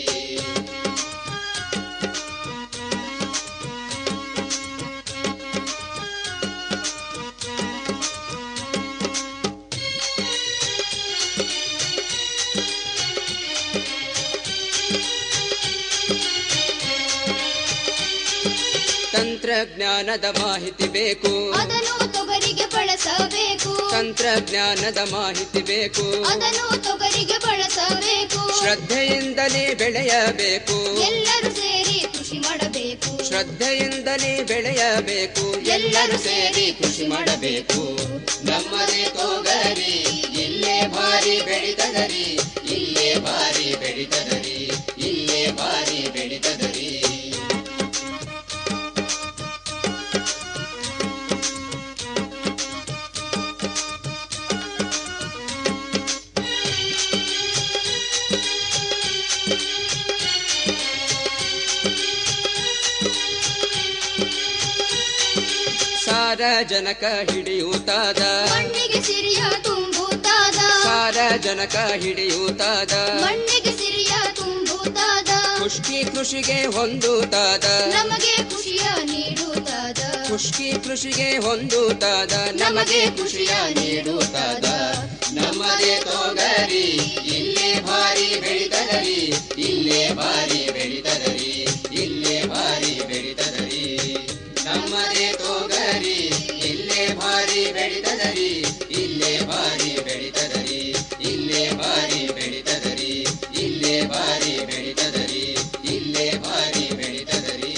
ತಂತ್ರಜ್ಞಾನದ ಮಾಹಿತಿ ಬೇಕು ಅದನ್ನು ತೊಗರಿಗೆ ಬಳಸಬೇಕು ತಂತ್ರಜ್ಞಾನದ ಮಾಹಿತಿ ಬೇಕು ಅದನ್ನು ತೊಗರಿಗೆ ಬಳಸಬೇಕು ಶ್ರದ್ಧೆಯಿಂದಲೇ ಬೆಳೆಯಬೇಕು ಎಲ್ಲರೂ ಸೇರಿ ಕೃಷಿ ಮಾಡಬೇಕು ಶ್ರದ್ಧೆಯಿಂದಲೇ ಬೆಳೆಯಬೇಕು ಎಲ್ಲರೂ ಸೇರಿ ಕೃಷಿ ಮಾಡಬೇಕು ನಮ್ಮದೇ ತೋಗರಿ ಇಲ್ಲೇ ಭಾರಿ ಬೆಳಿತದರಿ ಇಲ್ಲೇ ಭಾರಿ ಬೆಳಿತದರಿ ಇಲ್ಲೇ ಭಾರಿ ಬೆಳಿತದರಿ ಸಾರಜನಕ ಹಿಡಿಯುತ್ತಾದ ಮಣ್ಣಿಗೆ ಸಿರಿಯ ತುಂಬುತ್ತಾದ ಸಾರಜನಕ ಹಿಡಿಯುತ್ತಾದ ಮಣ್ಣಿಗೆ ಸಿರಿಯ ತುಂಬುತ್ತಾದ ಖುಷ್ಕಿ ಕೃಷಿಗೆ ಹೊಂದುತ್ತಾದ ನಮಗೆ ಖುಷಿಯ ನೀಡುತ್ತಾದ ಖುಷ್ಕಿ ಕೃಷಿಗೆ ಹೊಂದುತ್ತಾದ ನಮಗೆ ಖುಷಿಯ ನೀಡುತ್ತಾದ ನಮ್ಮದೇ ತೋಗರಿ ಇಲ್ಲೇ ಭಾರಿ ಬೆಳಿತದರಿ ಇಲ್ಲೇ ಭಾರಿ ಬೆಳಿತದರಿ ಇಲ್ಲೇ ಭಾರಿ ಬೆಳಿತದರಿ ನಮ್ಮದೇ ತೋಗರಿ ಇಲ್ಲೇ ಭಾರಿ ಬೆಳಿತದರಿ ಇಲ್ಲೇ ಭಾರಿ ಬೆಳಿತದರಿ ಇಲ್ಲೇ ಭಾರಿ ಬೆಳಿತದರಿ ಇಲ್ಲೇ ಭಾರಿ ಬೆಳಿತದರಿ ಇಲ್ಲೇ ಭಾರಿ ಬೆಳಿತದರಿ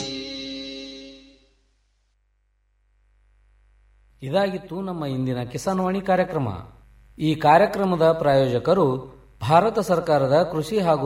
ಇದಾಗಿತ್ತು ನಮ್ಮ ಇಂದಿನ ಕಿಸಾನ್ವಾಣಿ ಕಾರ್ಯಕ್ರಮ ಈ ಕಾರ್ಯಕ್ರಮದ ಪ್ರಾಯೋಜಕರು ಭಾರತ ಸರ್ಕಾರದ ಕೃಷಿ ಹಾಗೂ